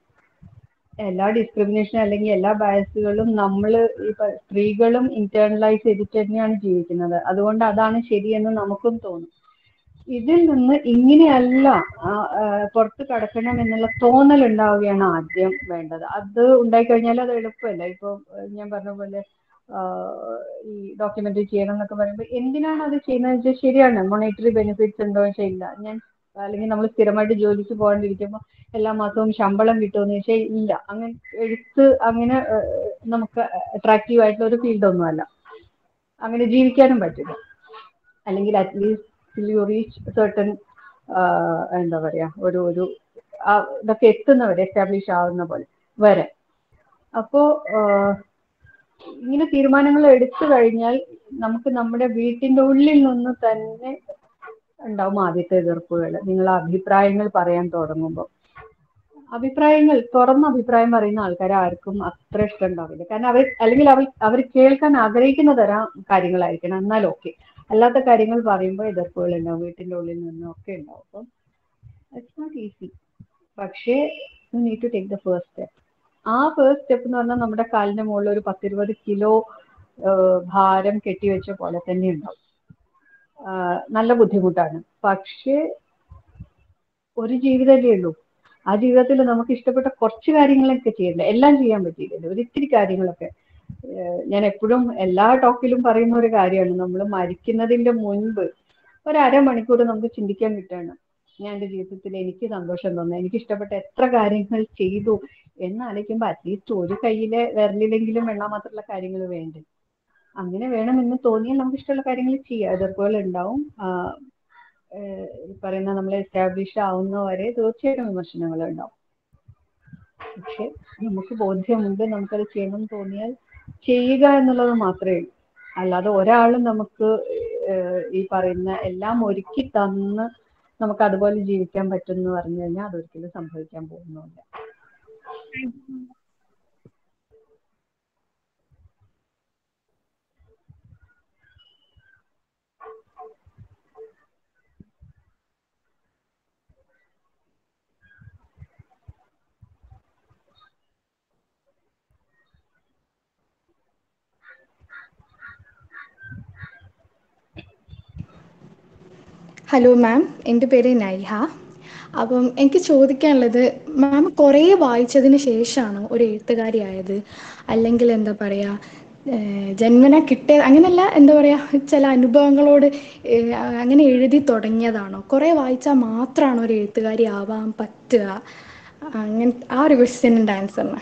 എല്ലാ ഡിസ്ക്രിമിനേഷൻ അല്ലെങ്കിൽ എല്ലാ ബയസുകളും നമ്മൾ ഈ പ- സ്ത്രീകളും ഇന്റേണലൈസ് ചെയ്തിട്ട് തന്നെയാണ് ജീവിക്കുന്നത് അതുകൊണ്ട് അതാണ് ശരിയെന്ന് നമുക്കും തോന്നും ഇതിൽ നിന്ന് ഇങ്ങനെയല്ല ആ, ആ, പുറത്ത് കടക്കണം എന്നുള്ള തോന്നൽ ഉണ്ടാവുകയാണ് ആദ്യം വേണ്ടത് അത് ഉണ്ടായിക്കഴിഞ്ഞാൽ അത് എളുപ്പമല്ല ഇപ്പൊ ഏഹ്, ഞാൻ പറഞ്ഞ പോലെ ആ, ഈ ഡോക്യുമെന്ററി ചെയ്യണം എന്നൊക്കെ പറയുമ്പോൾ എന്തിനാണ് അത് ചെയ്യുന്നത് വെച്ചാൽ ശരിയാണ് മോണിറ്ററി ബെനിഫിറ്റ്സ് ഉണ്ടോ എന്ന് വെച്ചാൽ ഇല്ല ഞാൻ അല്ലെങ്കിൽ നമ്മൾ സ്ഥിരമായിട്ട് ജോലിക്ക് പോകാണ്ടിരിക്കുമ്പോൾ എല്ലാ മാസവും ശമ്പളം കിട്ടുമെന്ന് വെച്ചാൽ ഇല്ല അങ്ങനെ എഴുത്ത് അങ്ങനെ ഏഹ്, നമുക്ക് അട്രാക്റ്റീവ് ആയിട്ടുള്ള ഒരു ഫീൽഡ് ഒന്നുമല്ല അങ്ങനെ ജീവിക്കാനും പറ്റില്ല അല്ലെങ്കിൽ അറ്റ്ലീസ്റ്റ് യു റീച്ച് സർട്ടൺ എന്താ പറയാ ഒരു ഒരു ആ, ഇതൊക്കെ എത്തുന്നവരെ എസ്റ്റാബ്ലിഷ് ആവുന്ന പോലെ വരെ അപ്പോ ആഹ്, ഇങ്ങനെ തീരുമാനങ്ങൾ എടുത്തു കഴിഞ്ഞാൽ നമുക്ക് നമ്മുടെ വീട്ടിന്റെ ഉള്ളിൽ നിന്ന് തന്നെ ഉണ്ടാവും ആദ്യത്തെ എതിർപ്പുകൾ നിങ്ങൾ അഭിപ്രായങ്ങൾ പറയാൻ തുടങ്ങുമ്പോൾ അഭിപ്രായങ്ങൾ തുറന്ന അഭിപ്രായം പറയുന്ന ആൾക്കാരെ ആർക്കും അത്ര ഇഷ്ടം ഉണ്ടാവില്ല കാരണം അവർ അല്ലെങ്കിൽ അവർ അവർ കേൾക്കാൻ ആഗ്രഹിക്കുന്ന തരം കാര്യങ്ങളായിരിക്കണം എന്നാൽ ഓക്കെ അല്ലാത്ത കാര്യങ്ങൾ പറയുമ്പോൾ എതിർപ്പുകൾ ഉണ്ടാവും വീട്ടിന്റെ ഉള്ളിൽ നിന്നും ഒക്കെ ഉണ്ടാവും അപ്പം ഇറ്റ്സ് നോട്ട് ഈസി പക്ഷേ you need to take the first step ആ ഫസ്റ്റ് സ്റ്റെപ്പ് എന്ന് പറഞ്ഞാൽ നമ്മുടെ കാലിന്റെ മുകളിൽ ഒരു പത്തിരുപത് കിലോ ഭാരം കെട്ടിവെച്ച പോലെ തന്നെ ഉണ്ടാവും ആഹ് നല്ല ബുദ്ധിമുട്ടാണ് പക്ഷേ ഒരു ജീവിതമല്ലേ ഉള്ളൂ ആ ജീവിതത്തിൽ നമുക്ക് ഇഷ്ടപ്പെട്ട കുറച്ച് കാര്യങ്ങളൊക്കെ ചെയ്യണ്ടേ എല്ലാം ചെയ്യാൻ പറ്റിയില്ലല്ലോ ഒരു ഇത്തിരി കാര്യങ്ങളൊക്കെ ഏഹ് ഞാൻ എപ്പോഴും എല്ലാ ടോക്കിലും പറയുന്ന ഒരു കാര്യമാണ് നമ്മൾ മരിക്കുന്നതിന്റെ മുൻപ് ഒരു അരമണിക്കൂർ നമുക്ക് ചിന്തിക്കാൻ കിട്ടുകയാണ് ഞാൻ എൻ്റെ ജീവിതത്തിൽ എനിക്ക് സന്തോഷം തോന്നുന്നു എനിക്ക് ഇഷ്ടപ്പെട്ട എത്ര കാര്യങ്ങൾ ചെയ്തു എന്നാലോചിക്കുമ്പോൾ അറ്റ്ലീസ്റ്റ് ഒരു കയ്യിലെ വിരലിലെങ്കിലും വെള്ളം മാത്രമുള്ള കാര്യങ്ങൾ വേണ്ടേ അങ്ങനെ വേണമെന്ന് തോന്നിയാൽ നമുക്ക് ഇഷ്ടമുള്ള കാര്യങ്ങൾ ചെയ്യാം എതിർപ്പുകൾ ഉണ്ടാവും ആഹ് ഏഹ് ഈ പറയുന്ന നമ്മൾ എസ്റ്റാബ്ലിഷ് ആവുന്നവരെ തീർച്ചയായിട്ടും വിമർശനങ്ങൾ ഉണ്ടാവും പക്ഷെ നമുക്ക് ബോധ്യമുണ്ട് നമുക്കത് ചെയ്യണം തോന്നിയാൽ ചെയ്യുക എന്നുള്ളത് മാത്രമേ ഉള്ളൂ അല്ലാതെ ഒരാളും നമുക്ക് ഏഹ് ഈ പറയുന്ന എല്ലാം ഒരുക്കി തന്ന് നമുക്ക് അതുപോലെ ജീവിക്കാൻ പറ്റും എന്ന് പറഞ്ഞു കഴിഞ്ഞാൽ അതൊരിക്കലും സംഭവിക്കാൻ പോകുന്നില്ല ഹലോ മാം എൻ്റെ പേര് നൈഹ അപ്പം എനിക്ക് ചോദിക്കാനുള്ളത് മാം കുറേ വായിച്ചതിന് ശേഷമാണോ ഒരു എഴുത്തുകാരിയായത് അല്ലെങ്കിൽ എന്താ പറയുക ജന്മന കിട്ടിയ അങ്ങനെയല്ല എന്താ പറയുക ചില അനുഭവങ്ങളോട് ഏഹ്, അങ്ങനെ എഴുതി തുടങ്ങിയതാണോ കുറേ വായിച്ചാൽ മാത്രമാണോ ഒരു എഴുത്തുകാരി ആവാൻ പറ്റുക അങ്ങനെ ആ ഒരു ക്വസ്റ്റ്യനിൻ്റെ ആൻസറിന്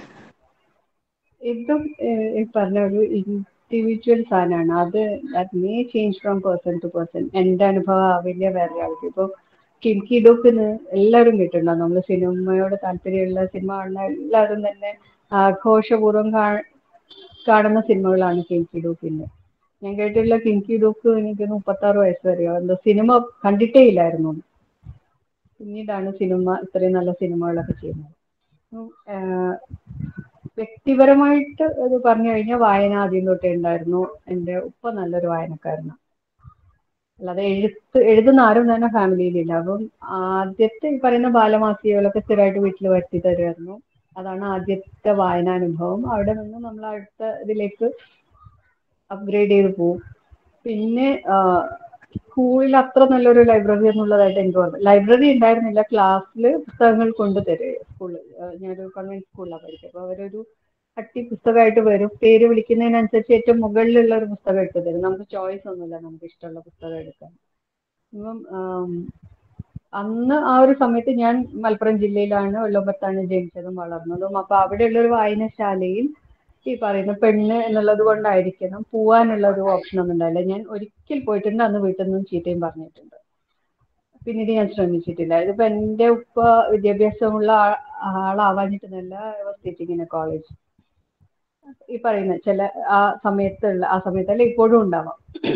ഇതും ഏഹ്, ഈ പറഞ്ഞ ഒരു ഇൻഡിവിജ്വൽ സാധനമാണ് അത് that may change from person to person എൻ്റെ അനുഭവം ആവില്ല വേറെ ആൾക്ക് ഇപ്പോൾ കിംകി ഡുക്കിന് എല്ലാവരും കേട്ടിട്ടുണ്ടാവും നമ്മൾ സിനിമയോട് താല്പര്യമുള്ള സിനിമ കാണുന്ന എല്ലാവരും തന്നെ ആഘോഷപൂർവ്വം കാ- കാണുന്ന സിനിമകളാണ് കിംകി ഡൂക്കിൻ്റെ ഞാൻ കേട്ടിട്ടുള്ള കിംകി ഡൂക്ക് എനിക്ക് മുപ്പത്താറ് വയസ്സ് വരെയോ എന്തോ സിനിമ കണ്ടിട്ടേ ഇല്ലായിരുന്നു പിന്നീടാണ് സിനിമ ഇത്രയും നല്ല സിനിമകളൊക്കെ ചെയ്യുന്നത് ഉം, ആഹ് വ്യക്തിപരമായിട്ട് ഇത് പറഞ്ഞു കഴിഞ്ഞാൽ വായന ആദ്യം തൊട്ടേ ഉണ്ടായിരുന്നു എൻ്റെ ഉപ്പ നല്ലൊരു വായനക്കാരനാണ് അല്ലാതെ എഴുത്ത് എഴുതുന്ന ആരും തന്നെ ഫാമിലിയിലില്ല അപ്പം ആദ്യത്തെ ഈ പറയുന്ന ബാലമാസികകളൊക്കെ സ്ഥിരമായിട്ട് വീട്ടിൽ വരുത്തി തരുമായിരുന്നു അതാണ് ആദ്യത്തെ വായനാനുഭവം അവിടെ നിന്ന് നമ്മൾ അടുത്ത ഇതിലേക്ക് അപ്ഗ്രേഡ് ചെയ്ത് പോകും പിന്നെ സ്കൂളിൽ അത്ര നല്ലൊരു ലൈബ്രറി എന്നുള്ളതായിട്ട് എനിക്ക് ഓർമ്മ ലൈബ്രറി ഉണ്ടായിരുന്നില്ല ക്ലാസ്സിൽ പുസ്തകങ്ങൾ കൊണ്ടുതരും സ്കൂളിൽ ഞാനൊരു കോൺവെന്റ് സ്കൂളിലാണ് പഠിച്ചത് അപ്പോൾ അവരൊരു കട്ടി പുസ്തകമായിട്ട് വരും പേര് വിളിക്കുന്നതിനനുസരിച്ച് ഏറ്റവും മുകളിലുള്ള ഒരു പുസ്തകം എടുത്തു തരും നമുക്ക് ചോയ്സ് ഒന്നുമില്ല നമുക്ക് ഇഷ്ടമുള്ള പുസ്തകം എടുക്കാൻ അപ്പം ആം, അന്ന് ആ ഒരു സമയത്ത് ഞാൻ മലപ്പുറം ജില്ലയിലാണ് വെള്ളമ്പത്താണ് ജനിച്ചതും വളർന്നതും അപ്പൊ അവിടെയുള്ള ഒരു വായനശാലയിൽ ഈ പറയുന്ന പെണ്ണ് എന്നുള്ളത് കൊണ്ടായിരിക്കണം പോവാനുള്ള ഒരു ഓപ്ഷൻ ഒന്നും ഉണ്ടായില്ല ഞാൻ ഒരിക്കൽ പോയിട്ടുണ്ട് അന്ന് വീട്ടിൽ നിന്നും ചീത്തയും പറഞ്ഞിട്ടുണ്ട് പിന്നീട് ഞാൻ ശ്രമിച്ചിട്ടില്ല ഇതിപ്പോ എന്റെ ഉപ്പ വിദ്യാഭ്യാസമുള്ള ആ- ആളാവാഞ്ഞിട്ടൊന്നല്ല ടീച്ചിങ് കോളേജ് ഈ പറയുന്ന ചില ആ സമയത്തുള്ള ആ സമയത്തല്ല ഇപ്പോഴും ഉണ്ടാവാം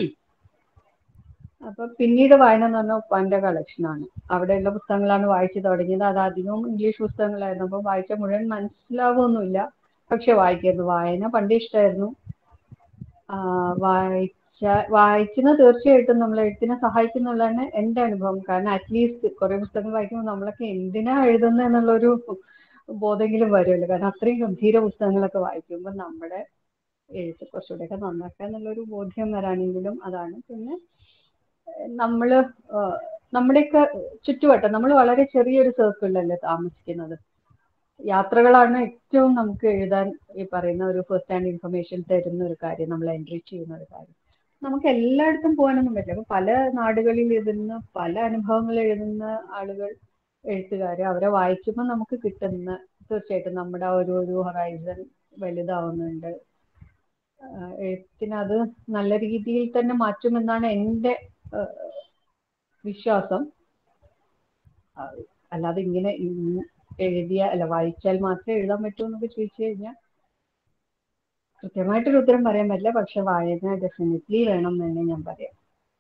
അപ്പൊ പിന്നീട് വായന എന്ന് പറഞ്ഞാൽ ഉപ്പാന്റെ കളക്ഷനാണ് അവിടെയുള്ള പുസ്തകങ്ങളാണ് വായിച്ചു തുടങ്ങിയത് അത് അധികവും ഇംഗ്ലീഷ് പുസ്തകങ്ങളായിരുന്നു അപ്പൊ വായിച്ച മുഴുവൻ മനസ്സിലാവുമൊന്നുമില്ല പക്ഷെ വായിക്കായിരുന്നു വായന പണ്ടേ ഇഷ്ടമായിരുന്നു ആ, വായിച്ച വായിച്ച വായിക്കുന്ന തീർച്ചയായിട്ടും നമ്മൾ എഴുത്തിനെ സഹായിക്കുന്നുള്ളതാണ് എൻ്റെ അനുഭവം കാരണം അറ്റ്ലീസ്റ്റ് കുറെ പുസ്തകങ്ങൾ വായിക്കുമ്പോൾ നമ്മളൊക്കെ എന്തിനാ എഴുതുന്നത് എന്നുള്ളൊരു ബോധമെങ്കിലും വരുമല്ലോ കാരണം അത്രയും ഗംഭീര പുസ്തകങ്ങളൊക്കെ വായിക്കുമ്പോൾ നമ്മുടെ എഴുത്ത് കുറച്ചുകൂടെയൊക്കെ നന്നാക്കുക എന്നുള്ളൊരു ബോധ്യം വരാനെങ്കിലും അതാണ് പിന്നെ ഏഹ് നമ്മള് ആഹ് നമ്മുടെയൊക്കെ ചുറ്റുവട്ടം നമ്മൾ വളരെ ചെറിയൊരു സർക്കിളിലല്ലേ താമസിക്കുന്നത് യാത്രകളാണ് ഏറ്റവും നമുക്ക് എഴുതാൻ ഈ പറയുന്ന ഒരു ഫസ്റ്റ് ഹാൻഡ് ഇൻഫർമേഷൻ തരുന്ന ഒരു കാര്യം നമ്മൾ എൻറിച്ച് ചെയ്യുന്ന ഒരു കാര്യം നമുക്ക് എല്ലായിടത്തും പോകാനൊന്നും പറ്റില്ല അപ്പൊ പല നാടുകളിൽ എഴുതുന്ന പല അനുഭവങ്ങൾ എഴുതുന്ന ആളുകൾ എഴുത്തുകാർ അവരെ വായിക്കുമ്പോൾ നമുക്ക് കിട്ടുന്ന തീർച്ചയായിട്ടും നമ്മുടെ ആ ഒരു ഒരു ഹൊറൈസൺ വലുതാവുന്നുണ്ട് ആഹ് എഴുത്തിനെ അത് നല്ല രീതിയിൽ തന്നെ മാറ്റുമെന്നാണ് എൻ്റെ ആഹ് വിശ്വാസം ആഹ് അല്ലാതെ ഇങ്ങനെ ഇന്ന് എഴുതിയ അല്ല വായിച്ചാൽ മാത്രമേ എഴുതാൻ പറ്റൂ എന്നൊക്കെ ചോദിച്ചു കഴിഞ്ഞാൽ കൃത്യമായിട്ടൊരു ഉത്തരം പറയാൻ പറ്റില്ല പക്ഷെ വായന ഡെഫിനറ്റ്ലി വേണം എന്ന് തന്നെ ഞാൻ പറയാം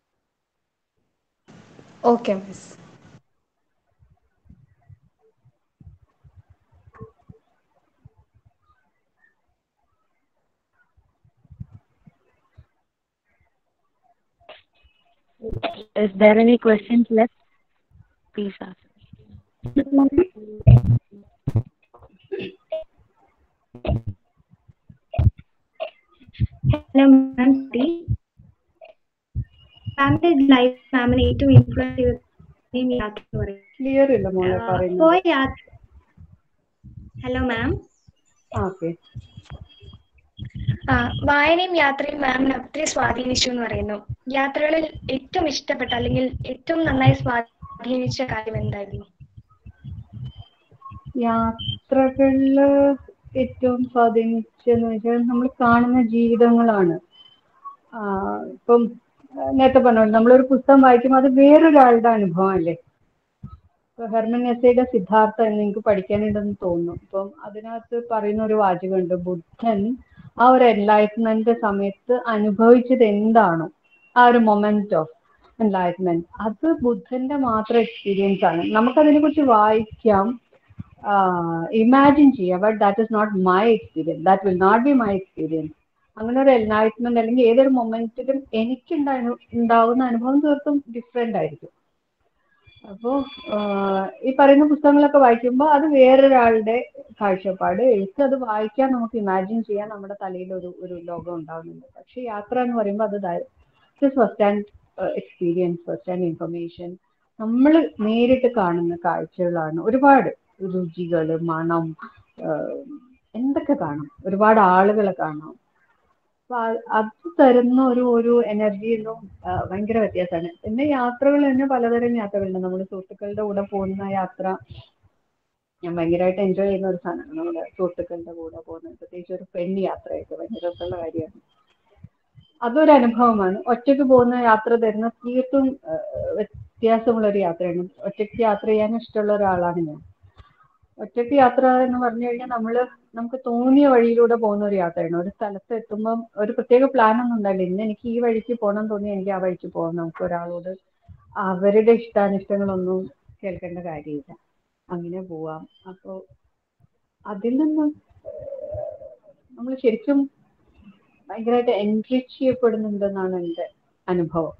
okay miss Is there any questions left? Please ask. Hello ma'am Sree മാമിന്റെ ലൈഫ് മാമിനെ ഏറ്റവും ഇൻഫ്ലുവൻസ് ചെയ്ത യാത്ര എന്ന് പറയും ക്ലിയർ ഇല്ല മോളെ ആ, പറയുന്നത് പോയ യാത്ര ഹലോ മാം ഓക്കെ ആ വായനയും യാത്രയും മാമിനെ ഒത്തിരി സ്വാധീനിച്ചു എന്ന് പറയുന്നു യാത്രകളിൽ ഏറ്റവും ഇഷ്ടപ്പെട്ട അല്ലെങ്കിൽ ഏറ്റവും നന്നായി സ്വാധീനിച്ച കാര്യം എന്തായിരുന്നു യാത്രകളില് ഏറ്റവും സ്വാധീനിച്ചെന്ന് വെച്ചാൽ നമ്മൾ കാണുന്ന ജീവിതങ്ങളാണ് ആഹ് ഇപ്പം ആഹ് നേരത്തെ പറഞ്ഞു നമ്മളൊരു പുസ്തകം വായിക്കുമ്പോൾ അത് വേറൊരാളുടെ അനുഭവം അല്ലേ ഇപ്പൊ ഹെർമൻ എസയുടെ സിദ്ധാർത്ഥ എന്ന് എനിക്ക് പഠിക്കാനുണ്ടെന്ന് തോന്നുന്നു ഇപ്പം അതിനകത്ത് പറയുന്ന ഒരു വാചകമുണ്ട് ബുദ്ധൻ ആ ഒരു എൻലൈറ്റ്മെന്റ് സമയത്ത് അനുഭവിച്ചത് എന്താണോ ആ ഒരു മൊമെന്റ് ഓഫ് എൻലൈറ്റ്മെന്റ് അത് ബുദ്ധന്റെ മാത്രം എക്സ്പീരിയൻസ് ആണ് നമുക്കതിനെ കുറിച്ച് വായിക്കാം ഇമാജിൻ ചെയ്യാം but that is not my experience that will not be my experience അങ്ങനെ ഒരു എൻലൈറ്റ്മെന്റ് അല്ലെങ്കിൽ ഏതൊരു മൊമെന്റിലും എനിക്ക് ഉണ്ടാവുന്ന അനുഭവം തീർത്തും ഡിഫറെന്റ് ആയിരിക്കും അപ്പോ ആഹ് ഈ പറയുന്ന പുസ്തകങ്ങളൊക്കെ വായിക്കുമ്പോൾ അത് വേറൊരാളുടെ കാഴ്ചപ്പാട് എഴുത്ത് അത് വായിക്കാൻ നമുക്ക് ഇമാജിൻ ചെയ്യാൻ നമ്മുടെ തലയിൽ ഒരു ഒരു ലോകം ഉണ്ടാവുന്നുണ്ട് പക്ഷെ യാത്ര എന്ന് പറയുമ്പോൾ അത് first hand experience first hand information നമ്മൾ നേരിട്ട് കാണുന്ന കാഴ്ചകളാണ് ഒരുപാട് രുചികൾ മണം ആഹ് എന്തൊക്കെ കാണാം ഒരുപാട് ആളുകളെ കാണാം അപ്പൊ അ- അത് തരുന്ന ഒരു ഒരു എനർജിയിലും ഭയങ്കര വ്യത്യാസമാണ് പിന്നെ യാത്രകൾ തന്നെ പലതരം യാത്രകളുണ്ട് നമ്മൾ സുഹൃത്തുക്കളുടെ കൂടെ പോകുന്ന യാത്ര ഞാൻ ഭയങ്കരമായിട്ട് എൻജോയ് ചെയ്യുന്ന ഒരു സാധനമാണ് നമ്മുടെ സുഹൃത്തുക്കളുടെ കൂടെ പോകുന്നത് പ്രത്യേകിച്ച് ഒരു പെണ്ണ് യാത്രയൊക്കെ ഭയങ്കര രസമുള്ള കാര്യമാണ് അതൊരു അനുഭവമാണ് ഒറ്റയ്ക്ക് പോകുന്ന യാത്ര തരുന്ന തീർത്തും ആ, വ്യത്യാസമുള്ള ഒരു യാത്രയാണ് ഒറ്റയ്ക്ക് യാത്ര ചെയ്യാൻ ഇഷ്ടമുള്ള ഒരാളാണ് ഞാൻ ഒറ്റയ്ക്ക് യാത്ര എന്ന് പറഞ്ഞു കഴിഞ്ഞാൽ നമ്മള് നമുക്ക് തോന്നിയ വഴിയിലൂടെ പോകുന്ന ഒരു യാത്രയാണ് ഒരു സ്ഥലത്ത് എത്തുമ്പം ഒരു പ്രത്യേക പ്ലാൻ ഒന്നും ഉണ്ടാവില്ല ഇന്ന് എനിക്ക് ഈ വഴിക്ക് പോകണം തോന്നി എനിക്ക് ആ വഴിക്ക് പോകാം നമുക്ക് ഒരാളോട് അവരുടെ ഇഷ്ടാനിഷ്ടങ്ങളൊന്നും കേൾക്കേണ്ട കാര്യമില്ല അങ്ങനെ പോവാം അപ്പോൾ അതിൽ നിന്ന് നമ്മൾ ശരിക്കും ഭയങ്കരമായിട്ട് എൻറിച്ച് ചെയ്യപ്പെടുന്നുണ്ടെന്നാണ് എൻ്റെ അനുഭവം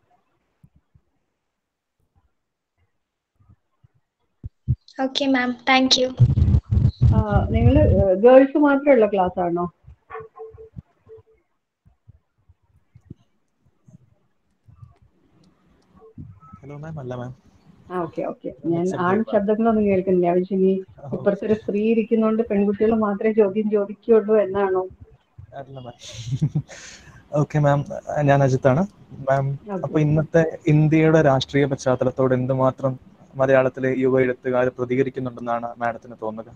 ഓക്കെ മാം താങ്ക് യു നിങ്ങൾ ഗേൾസ് മാത്രമുള്ള ക്ലാസ് ആണോ ഹലോ മാം അല്ല മാം ആ ഓക്കെ ഓക്കെ ഞാൻ ആൺ ശബ്ദങ്ങളൊന്നും കേൾക്കുന്നില്ല പക്ഷേ ഇനി ഇപ്പുറത്തൊരു സ്ത്രീ ഇരിക്കുന്നതുകൊണ്ട് പെൺകുട്ടികൾ മാത്രമേ ചോദ്യം ചോദിക്കുള്ളൂ എന്നാണോ അല്ല മാം ഓക്കെ മാം ഞാൻ അജിത്താണ് മാം അപ്പൊ ഇന്നത്തെ ഇന്ത്യയുടെ രാഷ്ട്രീയ പശ്ചാത്തലത്തോട് എന്തുമാത്രം മലയാളത്തിലെ യുവ എഴുത്തുകാർ പ്രതികരിക്കുന്നുണ്ടെന്നാണ് മാഡത്തിന് തോന്നുന്നത്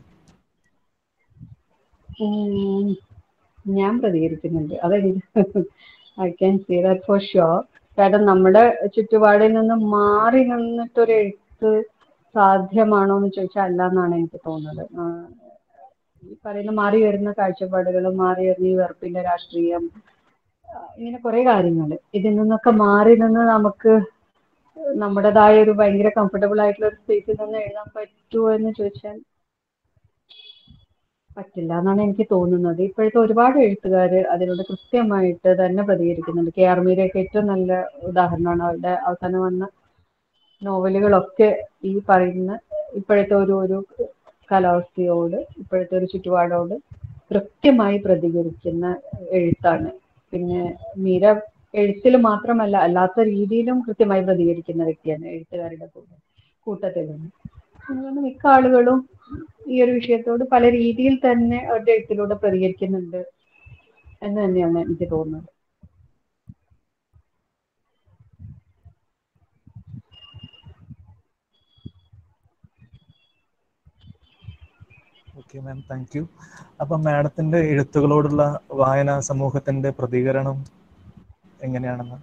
ഉം, ഞാൻ പ്രതികരിക്കുന്നുണ്ട് അതെനിക്ക് I can see that for sure കാരണം നമ്മുടെ ചുറ്റുപാടിൽ നിന്ന് മാറി നിന്നിട്ടൊരു എഴുത്ത് സാധ്യമാണോ എന്ന് ചോദിച്ചാൽ അല്ല എന്നാണ് എനിക്ക് തോന്നുന്നത് ആ, ഈ പറയുന്ന മാറി വരുന്ന കാഴ്ചപ്പാടുകൾ മാറി വരുന്ന ഈ വെറുപ്പിന്റെ രാഷ്ട്രീയം ആ, ഇങ്ങനെ കുറെ കാര്യങ്ങൾ ഇതിൽ നിന്നൊക്കെ മാറി നിന്ന് നമുക്ക് നമ്മുടേതായ ഒരു ഭയങ്കര കംഫർട്ടബിൾ ആയിട്ടുള്ള ഒരു സ്പേസിൽ നിന്ന് എഴുതാൻ പറ്റുമോ എന്ന് ചോദിച്ചാൽ പറ്റില്ല എന്നാണ് എനിക്ക് തോന്നുന്നത് ഇപ്പോഴത്തെ ഒരുപാട് എഴുത്തുകാർ അതിനോട് കൃത്യമായിട്ട് തന്നെ പ്രതികരിക്കുന്നുണ്ട് കെ ആർ മീരയൊക്കെ ഏറ്റവും നല്ല ഉദാഹരണമാണ് അവരുടെ അവസാനം വന്ന നോവലുകളൊക്കെ ഈ പറയുന്ന ഇപ്പോഴത്തെ ഒരു ഒരു കാലാവസ്ഥയോട് ഇപ്പോഴത്തെ ഒരു ചുറ്റുപാടോട് കൃത്യമായി പ്രതികരിക്കുന്ന എഴുത്താണ് പിന്നെ മീര എഴുത്തിൽ മാത്രമല്ല അല്ലാത്ത രീതിയിലും കൃത്യമായി പ്രതികരിക്കുന്ന വ്യക്തിയാണ് എഴുത്തുകാരുടെ കൂടെ കൂട്ടത്തിൽ നിന്ന് അതുകൊണ്ട് മിക്ക ആളുകളും ഈ ഒരു വിഷയത്തോട് പല രീതിയിൽ തന്നെ അവരുടെ എഴുത്തിലൂടെ പ്രതികരിക്കുന്നുണ്ട് എന്ന് തന്നെയാണ് എനിക്ക് തോന്നുന്നത് ഓക്കെ മാം താങ്ക് യു അപ്പം മാഡത്തിന്റെ എഴുത്തുകളോടുള്ള വായന സമൂഹത്തിന്റെ പ്രതികരണം എങ്ങനെയാണെന്ന്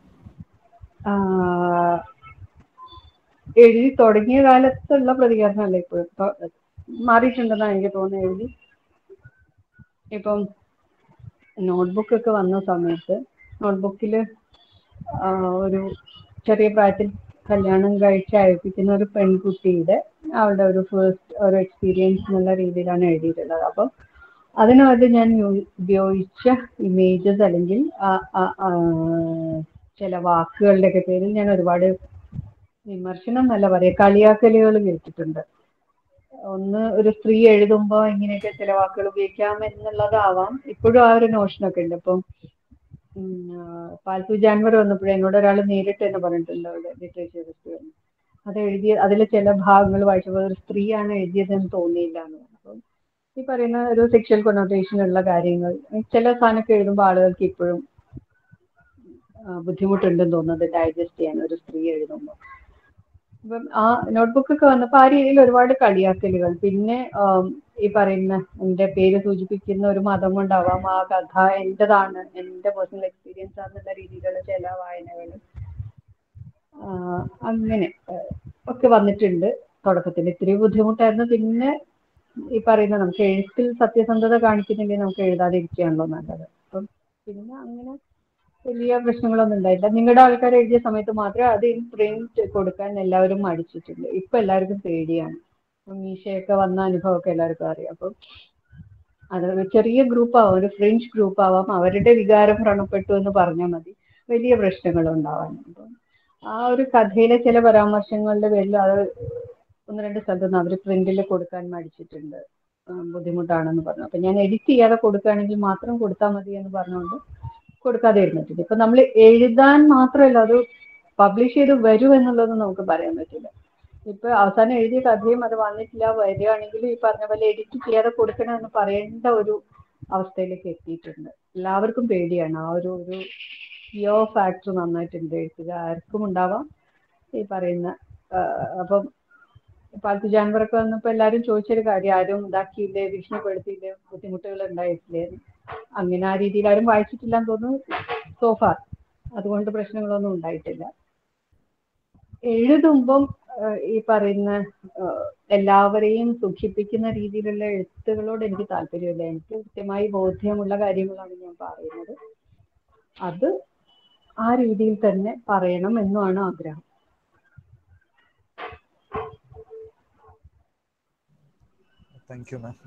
ആഹ് എഴുതി തുടങ്ങിയ കാലത്തുള്ള പ്രതികരണമല്ല ഇപ്പോഴും ഇപ്പൊ മാറിയിട്ടുണ്ടെന്നാണ് എനിക്ക് തോന്നുന്നത് എഴുതി ഇപ്പം നോട്ട്ബുക്ക് ഒക്കെ വന്ന സമയത്ത് നോട്ട്ബുക്കിൽ ഒരു ചെറിയ പ്രായത്തിൽ കല്യാണം കഴിച്ച് അയപ്പിക്കുന്ന ഒരു പെൺകുട്ടിയുടെ അവളുടെ ഒരു ഫസ്റ്റ് ഒരു എക്സ്പീരിയൻസ് എന്നുള്ള രീതിയിലാണ് എഴുതിയിട്ടുള്ളത് അപ്പം അതിനകത്ത് ഞാൻ യു- ഉപയോഗിച്ച ഇമേജസ് അല്ലെങ്കിൽ ആ- ആ- ആ ചില വാക്കുകളുടെ ഒക്കെ പേരിൽ ഞാൻ ഒരുപാട് വിമർശനം എന്നല്ല പറയാ കളിയാക്കലുകൾ കേട്ടിട്ടുണ്ട് ഒന്ന് ഒരു സ്ത്രീ എഴുതുമ്പോൾ ഇങ്ങനെയൊക്കെ ചില വാക്കുകൾ ഉപയോഗിക്കാം എന്നുള്ളതാവാം ഇപ്പോഴും ആ ഒരു നോഷനൊക്കെ ഉണ്ട് ഇപ്പം ഉം, ആ, പാൽത്തു ജാൻവർ വന്നപ്പോഴും എന്നോട് ഒരാൾ നേരിട്ട് തന്നെ പറഞ്ഞിട്ടുണ്ട് അവിടെ ലിറ്ററേച്ചർ ഫെസ്റ്റിവലിൽ അത് എഴുതിയ അതിലെ ചില ഭാഗങ്ങൾ വായിച്ചപ്പോൾ ഒരു സ്ത്രീയാണ് എഴുതിയതെന്ന് തോന്നിയില്ല എന്ന് പറഞ്ഞു അപ്പം ഈ പറയുന്ന ഒരു സെക്ഷൽ കൊണോട്ടേഷൻ ഉള്ള കാര്യങ്ങൾ ചില സാധനമൊക്കെ എഴുതുമ്പോൾ ആളുകൾക്ക് ഇപ്പോഴും ആ, ബുദ്ധിമുട്ടുണ്ടെന്ന് തോന്നുന്നത് ഡൈജസ്റ്റ് ചെയ്യാൻ ഒരു സ്ത്രീ എഴുതുമ്പോൾ അപ്പം ആ നോട്ട്ബുക്ക് ഒക്കെ വന്നപ്പോൾ ആ രീതിയിൽ ഒരുപാട് കളിയാക്കലുകൾ പിന്നെ ആം, ഈ പറയുന്ന എൻ്റെ പേര് സൂചിപ്പിക്കുന്ന ഒരു മതം കൊണ്ടാവാം ആ കഥ എൻ്റെതാണ് എൻ്റെ പേഴ്സണൽ എക്സ്പീരിയൻസ് ആണെന്നുള്ള രീതിയിലുള്ള ചില വായനകൾ അങ്ങനെ ആ, ഒക്കെ വന്നിട്ടുണ്ട് തുടക്കത്തിൽ ഇത്തിരി ബുദ്ധിമുട്ടായിരുന്നു പിന്നെ ഈ പറയുന്ന നമുക്ക് എഴുത്തിൽ സത്യസന്ധത കാണിക്കുന്നില്ലെങ്കിൽ നമുക്ക് എഴുതാതിരിക്കുകയാണല്ലോ നല്ലത് അപ്പം പിന്നെ അങ്ങനെ വലിയ പ്രശ്നങ്ങളൊന്നും ഉണ്ടായില്ല നിങ്ങളുടെ ആൾക്കാർ എഴുതിയ സമയത്ത് മാത്രമേ അത് പ്രിന്റ് കൊടുക്കാൻ എല്ലാവരും മടിച്ചിട്ടുണ്ട് ഇപ്പൊ എല്ലാവർക്കും പേടിയാണ് ഇപ്പം മീശയൊക്കെ വന്ന അനുഭവമൊക്കെ എല്ലാവർക്കും അറിയാം അപ്പം അത് ഒരു ചെറിയ ഗ്രൂപ്പ് ആവാം ഒരു ഫ്രഞ്ച് ഗ്രൂപ്പ് ആവാം അവരുടെ വികാരം വ്രണപ്പെട്ടു എന്ന് പറഞ്ഞാൽ മതി വലിയ പ്രശ്നങ്ങൾ ഉണ്ടാവാൻ അപ്പം ആ ഒരു കഥയിലെ ചില പരാമർശങ്ങളുടെ പേരിൽ അത് ഒന്ന് രണ്ട് സ്ഥലത്തുനിന്ന് അവർ പ്രിന്റിൽ കൊടുക്കാൻ മടിച്ചിട്ടുണ്ട് ആ, ബുദ്ധിമുട്ടാണെന്ന് പറഞ്ഞു അപ്പൊ ഞാൻ എഡിറ്റ് ചെയ്യാതെ കൊടുക്കുകയാണെങ്കിൽ മാത്രം കൊടുത്താൽ മതി എന്ന് പറഞ്ഞുകൊണ്ട് കൊടുക്കാതെ ഇരുന്നിട്ടുണ്ട് ഇപ്പൊ നമ്മൾ എഴുതാൻ മാത്രമല്ല അത് പബ്ലിഷ് ചെയ്ത് വരും എന്നുള്ളത് നമുക്ക് പറയാൻ പറ്റില്ല ഇപ്പൊ അവസാനം എഴുതിയ കഥയും അത് വന്നിട്ടില്ല വരികയാണെങ്കിൽ ഈ പറഞ്ഞ പോലെ എഡിറ്റ് ചെയ്യാതെ കൊടുക്കണമെന്ന് പറയേണ്ട ഒരു അവസ്ഥയിലേക്ക് എത്തിയിട്ടുണ്ട് എല്ലാവർക്കും പേടിയാണ് ആ ഒരു ഒരു യോ ഫാക്ടർ നന്നായിട്ടുണ്ട് എഴുത്തുകാർക്കും ഉണ്ടാവാം ഈ പറയുന്ന ആ, അപ്പം പാൽത്തു ജാൻവറൊക്കെ വന്നപ്പോൾ എല്ലാവരും ചോദിച്ചൊരു കാര്യം ആരും ഇതാക്കിയില്ലേ ഭീഷണിപ്പെടുത്തിയില്ലേ ബുദ്ധിമുട്ടുകൾ ഉണ്ടായിട്ടില്ലേ എന്ന്. അങ്ങനെ ആ രീതിയിൽ ആരും വായിച്ചിട്ടില്ലെന്ന് തോന്നുന്നു സോഫാർ അതുകൊണ്ട് പ്രശ്നങ്ങളൊന്നും ഉണ്ടായിട്ടില്ല എഴുതുമ്പം ആ, ഈ പറയുന്ന ആ, എല്ലാവരെയും സുഖിപ്പിക്കുന്ന രീതിയിലുള്ള എഴുത്തുകളോട് എനിക്ക് താല്പര്യമില്ല എനിക്ക് കൃത്യമായി ബോധ്യമുള്ള കാര്യങ്ങളാണ് ഞാൻ പറയുന്നത് അത് ആ രീതിയിൽ തന്നെ പറയണം എന്നുമാണ് ആഗ്രഹം thank you ma'am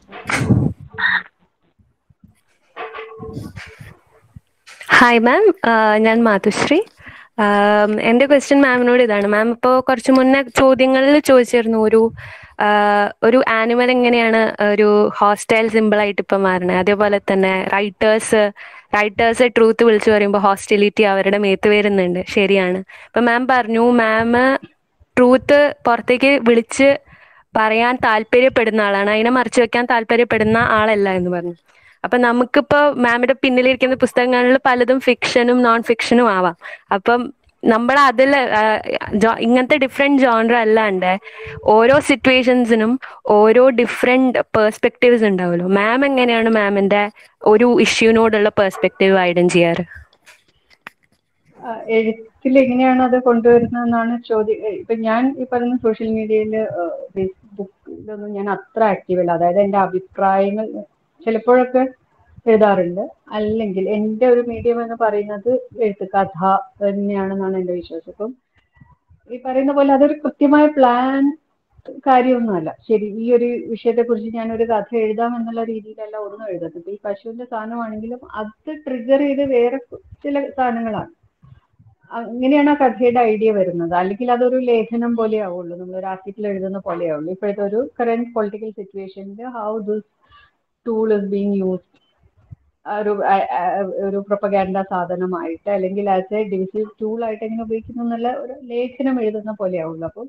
hi ma'am ഞാൻ മാതുശ്രീ ആം, എൻ്റെ ക്വസ്റ്റ്യൻ മാമിനോട് ഇതാണ് മാം ഇപ്പോൾ കുറച്ച് മുന്നേ ചോദ്യങ്ങളിൽ ചോദിച്ചിരുന്നു ഒരു ആ, ഒരു ആനിമൽ എങ്ങനെയാണ് ഒരു ഹോസ്റ്റൈൽ സിമ്പിൾ ആയിട്ട് ഇപ്പം മാറണത് അതേപോലെ തന്നെ റൈറ്റേഴ്സ് റൈറ്റേഴ്സ് ട്രൂത്ത് വിളിച്ചു പറയുമ്പോൾ ഹോസ്റ്റിലിറ്റി അവരുടെ മേത്ത് വരുന്നുണ്ട് ശരിയാണ് ഇപ്പം മാം പറഞ്ഞു മാം ട്രൂത്ത് പുറത്തേക്ക് വിളിച്ച് പറയാൻ താല്പര്യപ്പെടുന്ന ആളാണ് അതിനെ മറച്ചു വെക്കാൻ താല്പര്യപ്പെടുന്ന ആളല്ല എന്ന് പറഞ്ഞു അപ്പൊ നമുക്കിപ്പോ മാമിന്റെ പിന്നിലിരിക്കുന്ന പുസ്തകങ്ങളിൽ പലതും ഫിക്ഷനും നോൺ ഫിക്ഷനും ആവാം അപ്പം നമ്മൾ അതിൽ ഇങ്ങനത്തെ ഡിഫറെന്റ് ജോണർ അല്ലാണ്ട് ഓരോ സിറ്റുവേഷൻസിനും ഓരോ ഡിഫറെന്റ് പേഴ്സ്പെക്റ്റീവ്സ് ഉണ്ടാവുമല്ലോ മാം എങ്ങനെയാണ് മാമിന്റെ ഒരു ഇഷ്യൂനോടുള്ള പേഴ്സ്പെക്റ്റീവ് ഐഡൻ ചെയ്യാറ് ആ, എഴുത്തിൽ എങ്ങനെയാണ് അത് കൊണ്ടുവരുന്നതെന്നാണ് ചോദ്യം ഏ, ഇപ്പൊ ഞാൻ ഈ പറയുന്ന സോഷ്യൽ മീഡിയയിൽ ഫേസ്ബുക്കിലൊന്നും ഞാൻ അത്ര ആക്റ്റീവ് അല്ല അതായത് എൻ്റെ അഭിപ്രായങ്ങൾ ചിലപ്പോഴൊക്കെ എഴുതാറുണ്ട് അല്ലെങ്കിൽ എൻ്റെ ഒരു മീഡിയം എന്ന് പറയുന്നത് എഴുത്ത് കഥ തന്നെയാണെന്നാണ് എൻ്റെ വിശ്വാസം ഇപ്പം ഈ പറയുന്ന പോലെ അതൊരു കൃത്യമായ പ്ലാൻ കാര്യമൊന്നുമല്ല ശരി ഈ ഒരു വിഷയത്തെക്കുറിച്ച് ഞാൻ ഒരു കഥ എഴുതാം എന്നുള്ള രീതിയിലല്ല ഒന്നും എഴുതുന്നത് ഇപ്പൊ ഈ പശുവിന്റെ സാധനമാണെങ്കിലും അത് ട്രിഗർ ചെയ്ത് വേറെ ചില സാധനങ്ങളാണ് അങ്ങനെയാണ് ആ കഥയുടെ ഐഡിയ വരുന്നത് അല്ലെങ്കിൽ അതൊരു ലേഖനം പോലെ ആവുള്ളൂ നമ്മൾ ഒരു ആർട്ടിക്കിൾ എഴുതുന്ന പോലെ ആവുള്ളൂ ഇപ്പോഴത്തെ ഒരു കറന്റ് പൊളിറ്റിക്കൽ സിറ്റുവേഷനിൽ how this tool is being used ഒരു ആ- ആ- ഒരു പ്രൊപ്പഗാൻഡ സാധനമായിട്ട് അല്ലെങ്കിൽ ആസ് എ ഡിവിസീവ് ടൂൾ ആയിട്ട് എങ്ങനെ ഉപയോഗിക്കുന്നു എന്നുള്ള ഒരു ലേഖനം എഴുതുന്ന പോലെ ആവുള്ളൂ അപ്പം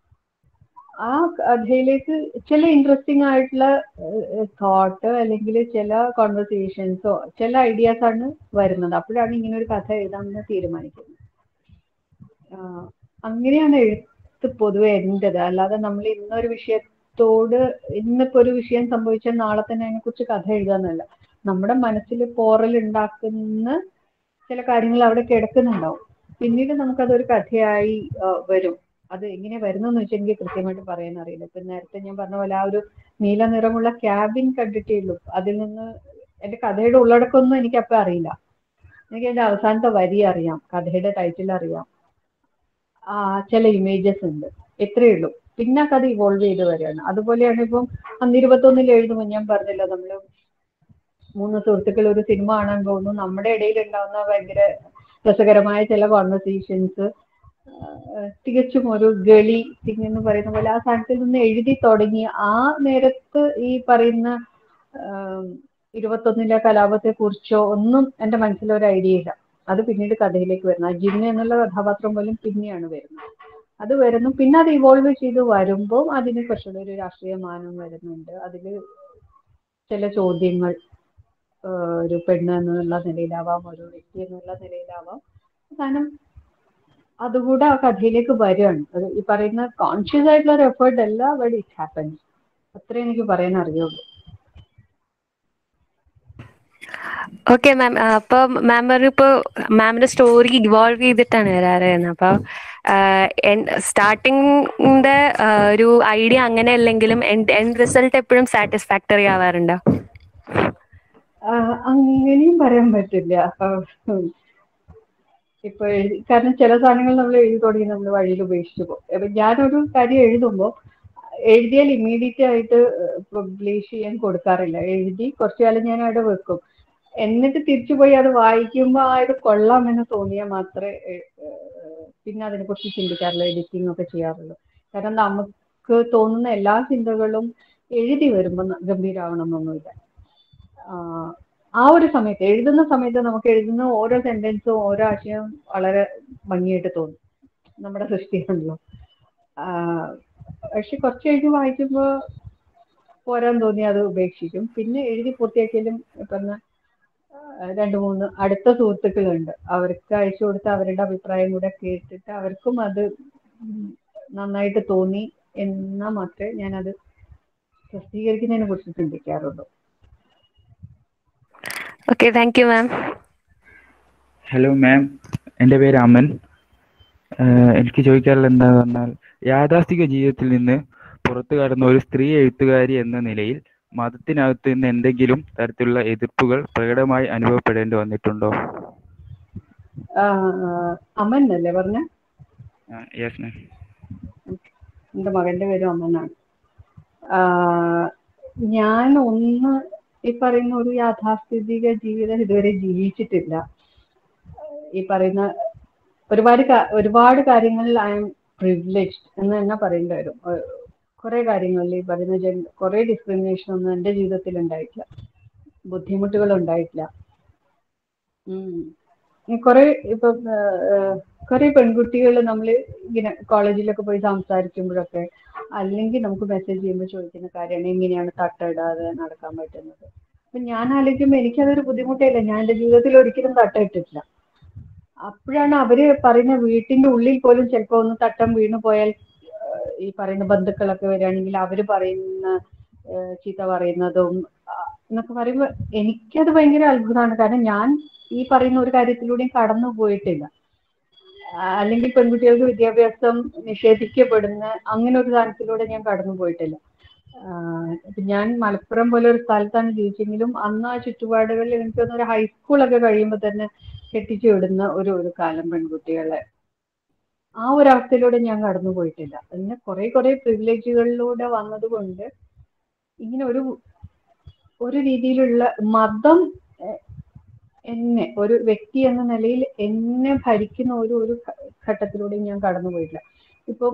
ആ കഥയിലേക്ക് ചില ഇൻട്രസ്റ്റിംഗ് ആയിട്ടുള്ള തോട്ട് അല്ലെങ്കിൽ ചില കോൺവെർസേഷൻസോ ചില ഐഡിയാസ് ആണ് വരുന്നത് അപ്പോഴാണ് ഇങ്ങനെ ഒരു കഥ എഴുതാമെന്ന് തീരുമാനിക്കുന്നത് ആഹ് അങ്ങനെയാണ് എഴുത്ത് പൊതുവെ എന്റേത് അല്ലാതെ നമ്മൾ ഇന്നൊരു വിഷയത്തോട് ഇന്നിപ്പോ ഒരു വിഷയം സംഭവിച്ചാൽ നാളെ തന്നെ അതിനെക്കുറിച്ച് കഥ എഴുതാന്നല്ല നമ്മുടെ മനസ്സിൽ പോറൽ ഉണ്ടാക്കുന്ന ചില കാര്യങ്ങൾ അവിടെ കിടക്കുന്നുണ്ടാവും പിന്നീട് നമുക്കതൊരു കഥയായി ആഹ് വരും അത് എങ്ങനെ വരുന്നെന്ന് വെച്ചാൽ എനിക്ക് കൃത്യമായിട്ട് പറയാൻ അറിയില്ല ഇപ്പൊ നേരത്തെ ഞാൻ പറഞ്ഞ പോലെ ആ ഒരു നീല നിറമുള്ള ക്യാബിൻ കണ്ടിട്ടേ ഉള്ളൂ അതിൽ നിന്ന് എന്റെ കഥയുടെ ഉള്ളടക്കമൊന്നും എനിക്ക് അപ്പൊ അറിയില്ല എനിക്ക് അതിന്റെ അവസാനത്തെ വരി അറിയാം കഥയുടെ ടൈറ്റിൽ അറിയാം ആ ചില ഇമേജസ് ഉണ്ട് ഇത്രയേ ഉള്ളൂ പിന്നെ ആ കഥ ഇവോൾവ് ചെയ്ത് വരികയാണ് അതുപോലെയാണ് ഇപ്പം അന്ന് ഇരുപത്തൊന്നിൽ എഴുതുമ്പോൾ ഞാൻ പറഞ്ഞല്ലോ നമ്മള് മൂന്ന് സുഹൃത്തുക്കൾ ഒരു സിനിമ കാണാൻ പോകുന്നു നമ്മുടെ ഇടയിൽ ഉണ്ടാവുന്ന ഭയങ്കര രസകരമായ ചില കോൺവെർസേഷൻസ് തികച്ചും ഒരു ഗളി തിങ് എന്ന് പറയുന്ന പോലെ ആ സ്ഥാനത്തിൽ നിന്ന് എഴുതി തുടങ്ങി ആ നേരത്ത് ഈ പറയുന്ന ആം, ഇരുപത്തൊന്നിലെ കലാപത്തെ കുറിച്ചോ ഒന്നും എന്റെ മനസ്സിൽ ഒരു ഐഡിയ ഇല്ല അത് പിന്നീട് കഥയിലേക്ക് വരുന്നത് ആ ജിന്ന് എന്നുള്ള കഥാപാത്രം പോലും പിന്നെയാണ് വരുന്നത് അത് വരുന്നു പിന്നെ അത് ഇവോൾവ് ചെയ്ത് വരുമ്പോൾ അതിന് കുറച്ചുകൂടി ഒരു രാഷ്ട്രീയ മാനം വരുന്നുണ്ട് അതിൽ ചില ചോദ്യങ്ങൾ ആഹ് ഒരു പെണ്ണ് എന്നുള്ള നിലയിലാവാം ഒരു വ്യക്തി എന്നുള്ള നിലയിലാവാം കാരണം അതുകൂടെ ആ കഥയിലേക്ക് വരികയാണ് അത് ഈ പറയുന്ന കോൺഷ്യസ് ആയിട്ടുള്ള ഒരു എഫേർട്ട് അല്ല ബട്ട് ഇറ്റ് ഹാപ്പൻസ് അത്രേ എനിക്ക് പറയാൻ അറിയുള്ളൂ ഓക്കെ മാം അപ്പൊ മാം പറഞ്ഞു ഇപ്പൊ മാമിന്റെ സ്റ്റോറി ഇവോൾവ് ചെയ്തിട്ടാണ് വരാറുള്ളത് അപ്പൊ സ്റ്റാർട്ടിങ്ങിന്റെ ഒരു ഐഡിയ അങ്ങനെ അല്ലെങ്കിലും എൻഡ് റിസൾട്ട് എപ്പോഴും സാറ്റിസ്ഫാക്ടറി ആവാറുണ്ടോ ആഹ് അങ്ങനെയും പറയാൻ പറ്റില്ല ആഹ് ഇപ്പൊ എഴുതി കാരണം ചില സാധനങ്ങൾ നമ്മൾ എഴുതി തുടങ്ങി നമ്മൾ വഴിയിൽ ഉപേക്ഷിച്ചു പോകും അപ്പൊ ഞാനൊരു കാര്യം എഴുതുമ്പോൾ എഴുതിയാൽ ഇമ്മീഡിയറ്റ് ആയിട്ട് പബ്ലിഷ് ചെയ്യാൻ കൊടുക്കാറില്ല എഴുതി കുറച്ചു കാലം ഞാൻ അവിടെ വെക്കും എന്നിട്ട് തിരിച്ചു പോയി അത് വായിക്കുമ്പോൾ ആ ഇത് കൊള്ളാമെന്ന് തോന്നിയാൽ മാത്രമേ എ- ഏഹ് പിന്നെ അതിനെക്കുറിച്ച് ചിന്തിക്കാറുള്ളൂ എഡിറ്റിംഗ് ഒക്കെ ചെയ്യാറുള്ളൂ കാരണം നമുക്ക് തോന്നുന്ന എല്ലാ ചിന്തകളും എഴുതി വരുമ്പോൾ ഗംഭീരമാവണമെന്നൊന്നുമില്ല ആഹ് ആ ഒരു സമയത്ത് എഴുതുന്ന സമയത്ത് നമുക്ക് എഴുതുന്ന ഓരോ സെന്റൻസും ഓരോ ആശയവും വളരെ ഭംഗിയായിട്ട് തോന്നും നമ്മുടെ സൃഷ്ടിയാണല്ലോ ആഹ് പക്ഷെ കുറച്ച് കഴിഞ്ഞ് വായിക്കുമ്പോൾ പോരാൻ തോന്നി അത് ഉപേക്ഷിക്കും പിന്നെ എഴുതി പൂർത്തിയാക്കിയാലും പറഞ്ഞ രണ്ട് മൂന്ന് അടുത്ത സുഹൃത്തുക്കളുണ്ട് അവർക്ക് അയച്ചു കൊടുത്ത് അവരുടെ അഭിപ്രായം കൂടെ കേട്ടിട്ട് അവർക്കും അത് ഉം നന്നായിട്ട് തോന്നി എന്നാൽ മാത്രമേ ഞാനത് പ്രസിദ്ധീകരിക്കുന്നതിനെ കുറിച്ച് ചിന്തിക്കാറുള്ളൂ okay thank you ma'am hello ma'am എൻ്റെ പേര് അമൻ ആഹ് എനിക്ക് ചോദിക്കാറുള്ളത് എന്താന്ന് പറഞ്ഞാൽ യാഥാസ്ഥിക ജീവിതത്തിൽ നിന്ന് പുറത്തു കടന്ന ഒരു സ്ത്രീ എഴുത്തുകാരി എന്ന നിലയിൽ മതത്തിനകത്ത് നിന്ന് എന്തെങ്കിലും തരത്തിലുള്ള എതിർപ്പുകൾ പ്രകടമായി അനുഭവപ്പെടേണ്ടി വന്നിട്ടുണ്ടോ ആഹ് അമൻ അല്ലേ പറഞ്ഞ യെസ് മാം എൻ്റെ മകന്റെ പേരും അമനാണ് ആഹ് ഞാൻ ഒന്ന് ഈ പറയുന്ന ഒരു യാഥാസ്ഥിതിക ജീവിതം ഇതുവരെ ജീവിച്ചിട്ടില്ല ഈ പറയുന്ന ഒരുപാട് കാ- ഒരുപാട് കാര്യങ്ങളിൽ ഐ എം പ്രിവിലേജ്ഡ് എന്ന് തന്നെ പറയേണ്ടി വരും ഏഹ് കുറെ കാര്യങ്ങളിൽ ഈ പറയുന്ന ജൻ കുറെ ഡിസ്ക്രിമിനേഷൻ ഒന്നും എൻ്റെ ജീവിതത്തിൽ ഉണ്ടായിട്ടില്ല ബുദ്ധിമുട്ടുകൾ ഉണ്ടായിട്ടില്ല ഉം. ഈ കുറെ ഇപ്പൊ കുറെ പെൺകുട്ടികൾ നമ്മൾ ഇങ്ങനെ കോളേജിലൊക്കെ പോയി സംസാരിക്കുമ്പോഴൊക്കെ അല്ലെങ്കിൽ നമുക്ക് മെസ്സേജ് ചെയ്യുമ്പോൾ ചോദിക്കുന്ന കാര്യമാണ് എങ്ങനെയാണ് തട്ടയിടാതെ നടക്കാൻ പറ്റുന്നത് അപ്പൊ ഞാൻ ആലോചിക്കുമ്പോൾ എനിക്കതൊരു ബുദ്ധിമുട്ടേ ഇല്ല ഞാൻ എൻ്റെ ജീവിതത്തിൽ ഒരിക്കലും തട്ടയിട്ടിട്ടില്ല അപ്പോഴാണ് അവര് പറയുന്ന വീട്ടിന്റെ ഉള്ളിൽ പോലും ചിലപ്പോ ഒന്ന് തട്ടം വീണു പോയാൽ ഏഹ് ഈ പറയുന്ന ബന്ധുക്കളൊക്കെ വരികയാണെങ്കിൽ അവര് പറയുന്ന ഏഹ് ചീത്ത പറയുന്നതും ആ, എന്നൊക്കെ പറയുമ്പോൾ എനിക്കത് ഭയങ്കര അത്ഭുതമാണ് കാരണം ഞാൻ ഈ പറയുന്ന ഒരു കാര്യത്തിലൂടെയും കടന്നു പോയിട്ടില്ല ആ, അല്ലെങ്കിൽ പെൺകുട്ടികൾക്ക് വിദ്യാഭ്യാസം നിഷേധിക്കപ്പെടുന്ന അങ്ങനെ ഒരു സാധനത്തിലൂടെ ഞാൻ കടന്നു പോയിട്ടില്ല ആഹ് ഇപ്പൊ ഞാൻ മലപ്പുറം പോലെ ഒരു സ്ഥലത്താണ് ജീവിച്ചെങ്കിലും അന്ന് ആ ചുറ്റുപാടുകളിൽ എനിക്ക് തോന്നുന്നു ഒരു ഹൈസ്കൂളൊക്കെ കഴിയുമ്പോൾ തന്നെ കെട്ടിച്ചു വിടുന്ന ഒരു ഒരു കാലം പെൺകുട്ടികളെ ആ ഒരു അവസ്ഥയിലൂടെ ഞാൻ കടന്നു പോയിട്ടില്ല പിന്നെ കുറെ കുറെ പ്രിവിലേജുകളിലൂടെ വന്നതുകൊണ്ട് ഇങ്ങനെ ഒരു ഒരു രീതിയിലുള്ള മതം എ- എന്നെ ഒരു വ്യക്തി എന്ന നിലയിൽ എന്നെ ഭരിക്കുന്ന ഒരു ഒരു ഘ- ഘട്ടത്തിലൂടെയും ഞാൻ കടന്നു പോയിട്ടില്ല ഇപ്പൊ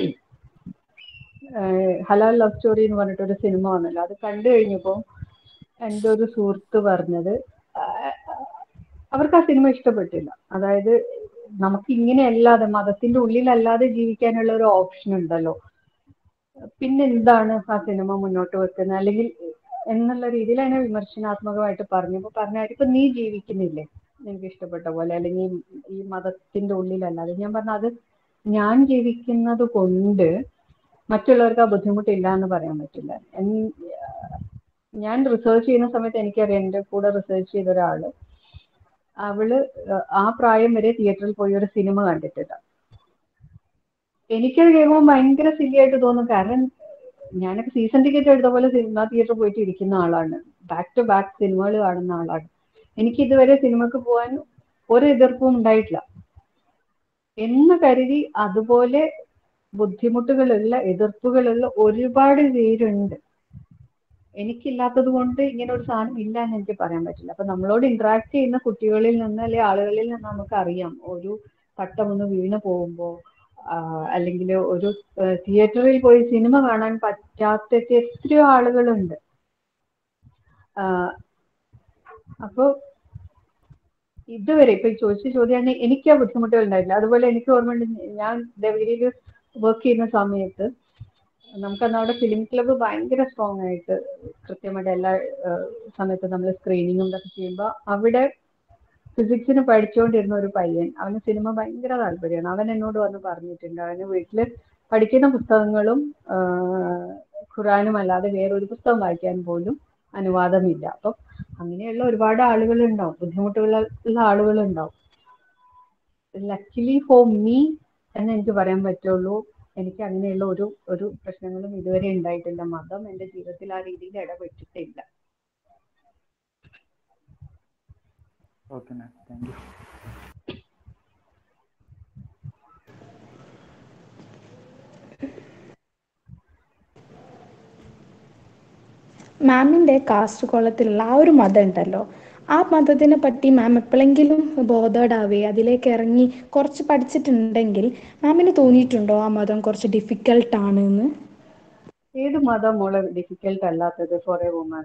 ഏഹ് ഹലാൽ ലവ് സ്റ്റോറി എന്ന് പറഞ്ഞിട്ട് ഒരു സിനിമ വന്നല്ലോ അത് കണ്ടു കഴിഞ്ഞപ്പോൾ എൻ്റെ ഒരു സുഹൃത്ത് പറഞ്ഞത് ആഹ് അവർക്ക് ആ സിനിമ ഇഷ്ടപ്പെട്ടില്ല അതായത് നമുക്ക് ഇങ്ങനെയല്ലാതെ മതത്തിന്റെ ഉള്ളിലല്ലാതെ ജീവിക്കാനുള്ള ഒരു ഓപ്ഷൻ ഉണ്ടല്ലോ പിന്നെ എന്താണ് ആ സിനിമ മുന്നോട്ട് വെക്കുന്നത് അല്ലെങ്കിൽ എന്നുള്ള രീതിയിൽ അതിനെ വിമർശനാത്മകമായിട്ട് പറഞ്ഞപ്പോൾ പറഞ്ഞ ഇപ്പൊ നീ ജീവിക്കുന്നില്ലേ നിനക്ക് ഇഷ്ടപ്പെട്ട പോലെ അല്ലെങ്കിൽ ഈ മതത്തിന്റെ ഉള്ളിലല്ലാതെ ഞാൻ പറഞ്ഞ അത് ഞാൻ ജീവിക്കുന്നത് കൊണ്ട് മറ്റുള്ളവർക്ക് ആ ബുദ്ധിമുട്ടില്ല എന്ന് പറയാൻ പറ്റില്ല എൻ- ഞാൻ റിസർച്ച് ചെയ്യുന്ന സമയത്ത് എനിക്കറിയാം എൻ്റെ കൂടെ റിസർച്ച് ചെയ്ത ഒരാള് അവള് അഹ് ആ പ്രായം വരെ തിയേറ്ററിൽ പോയി ഒരു സിനിമ കണ്ടിട്ടില്ല എനിക്കത് കേൾക്കുമ്പോൾ ഭയങ്കര സില്ലി ആയിട്ട് തോന്നും കാരണം ഞാനൊക്കെ സീസൺ ടിക്കറ്റ് എടുത്ത പോലെ സിനിമ തിയേറ്ററിൽ പോയിട്ട് ഇരിക്കുന്ന ആളാണ് ബാക്ക് ടു ബാക്ക് സിനിമകൾ കാണുന്ന ആളാണ് എനിക്ക് ഇതുവരെ സിനിമക്ക് പോകാൻ ഒരു എതിർപ്പും ഉണ്ടായിട്ടില്ല എന്ന് കരുതി അതുപോലെ ബുദ്ധിമുട്ടുകളുള്ള എതിർപ്പുകളുള്ള ഒരുപാട് പേരുണ്ട് എനിക്കില്ലാത്തത് കൊണ്ട് ഇങ്ങനെ ഒരു സാധനം ഇല്ല എന്ന് എനിക്ക് പറയാൻ പറ്റില്ല അപ്പൊ നമ്മളോട് ഇന്ററാക്ട് ചെയ്യുന്ന കുട്ടികളിൽ നിന്ന് അല്ലെങ്കിൽ ആളുകളിൽ നിന്ന് നമുക്ക് അറിയാം ഒരു പട്ടം ഒന്ന് വീണ് പോകുമ്പോ അല്ലെങ്കിൽ ഒരു തിയേറ്ററിൽ പോയി സിനിമ കാണാൻ പറ്റാത്ത എത്രയോ ആളുകളുണ്ട് ആഹ് അപ്പൊ ഇതുവരെ ഇപ്പൊ ഈ ചോദിച്ച ചോദ്യമാണ് എനിക്ക് ആ ബുദ്ധിമുട്ടുകൾ ഉണ്ടായിട്ടില്ല അതുപോലെ എനിക്ക് ഓർമ്മയുണ്ട് ഞാൻ ദേവഗിരിയിൽ വർക്ക് ചെയ്യുന്ന സമയത്ത് നമുക്കന്ന് അവിടെ ഫിലിം ക്ലബ്ബ് ഭയങ്കര സ്ട്രോങ് ആയിട്ട് കൃത്യമായിട്ട് എല്ലാ ഏഹ്, സമയത്തും നമ്മൾ സ്ക്രീനിങ്ങും ഇതൊക്കെ ചെയ്യുമ്പോൾ അവിടെ ഫിസിക്സിന് പഠിച്ചുകൊണ്ടിരുന്ന ഒരു പയ്യൻ അവന് സിനിമ ഭയങ്കര താല്പര്യമാണ് അവൻ എന്നോട് വന്ന് പറഞ്ഞിട്ടുണ്ട് അവന് വീട്ടില് പഠിക്കുന്ന പുസ്തകങ്ങളും ആഹ്, ഖുറാനും അല്ലാതെ വേറൊരു പുസ്തകം വായിക്കാൻ പോലും അനുവാദമില്ല അപ്പം അങ്ങനെയുള്ള ഒരുപാട് ആളുകൾ ഉണ്ടാവും ബുദ്ധിമുട്ടുകളുള്ള ആളുകൾ ഉണ്ടാവും ലക്കിലി ഫോർ മീ എന്ന് എനിക്ക് പറയാൻ പറ്റുള്ളൂ എനിക്ക് അങ്ങനെയുള്ള ഒരു ഒരു പ്രശ്നങ്ങളും ഇതുവരെ ഉണ്ടായിട്ടില്ല മതം എന്റെ ജീവിതത്തിൽ ആ രീതിയിൽ ഇടപെട്ടിട്ടില്ല ഓക്കെ മാം താങ്ക് യു മാമിൻ്റെ കാസ്റ്റ് കോളത്തിലുള്ള ആ ഒരു മതം ഉണ്ടല്ലോ ആ മതത്തിനെ പറ്റി മാം എപ്പോഴെങ്കിലും ബോധേഡ് ആവേ അതിലേക്ക് ഇറങ്ങി കുറച്ച് പഠിച്ചിട്ടുണ്ടെങ്കിൽ മാമിന് തോന്നിയിട്ടുണ്ടോ ആ മതം കുറച്ച് ഡിഫിക്കൽട്ട് ആണ് എന്ന് ഏത് മതം മോളെ ഡിഫിക്കൽട്ട് അല്ലാത്തത് ഫോർ എ വുമൺ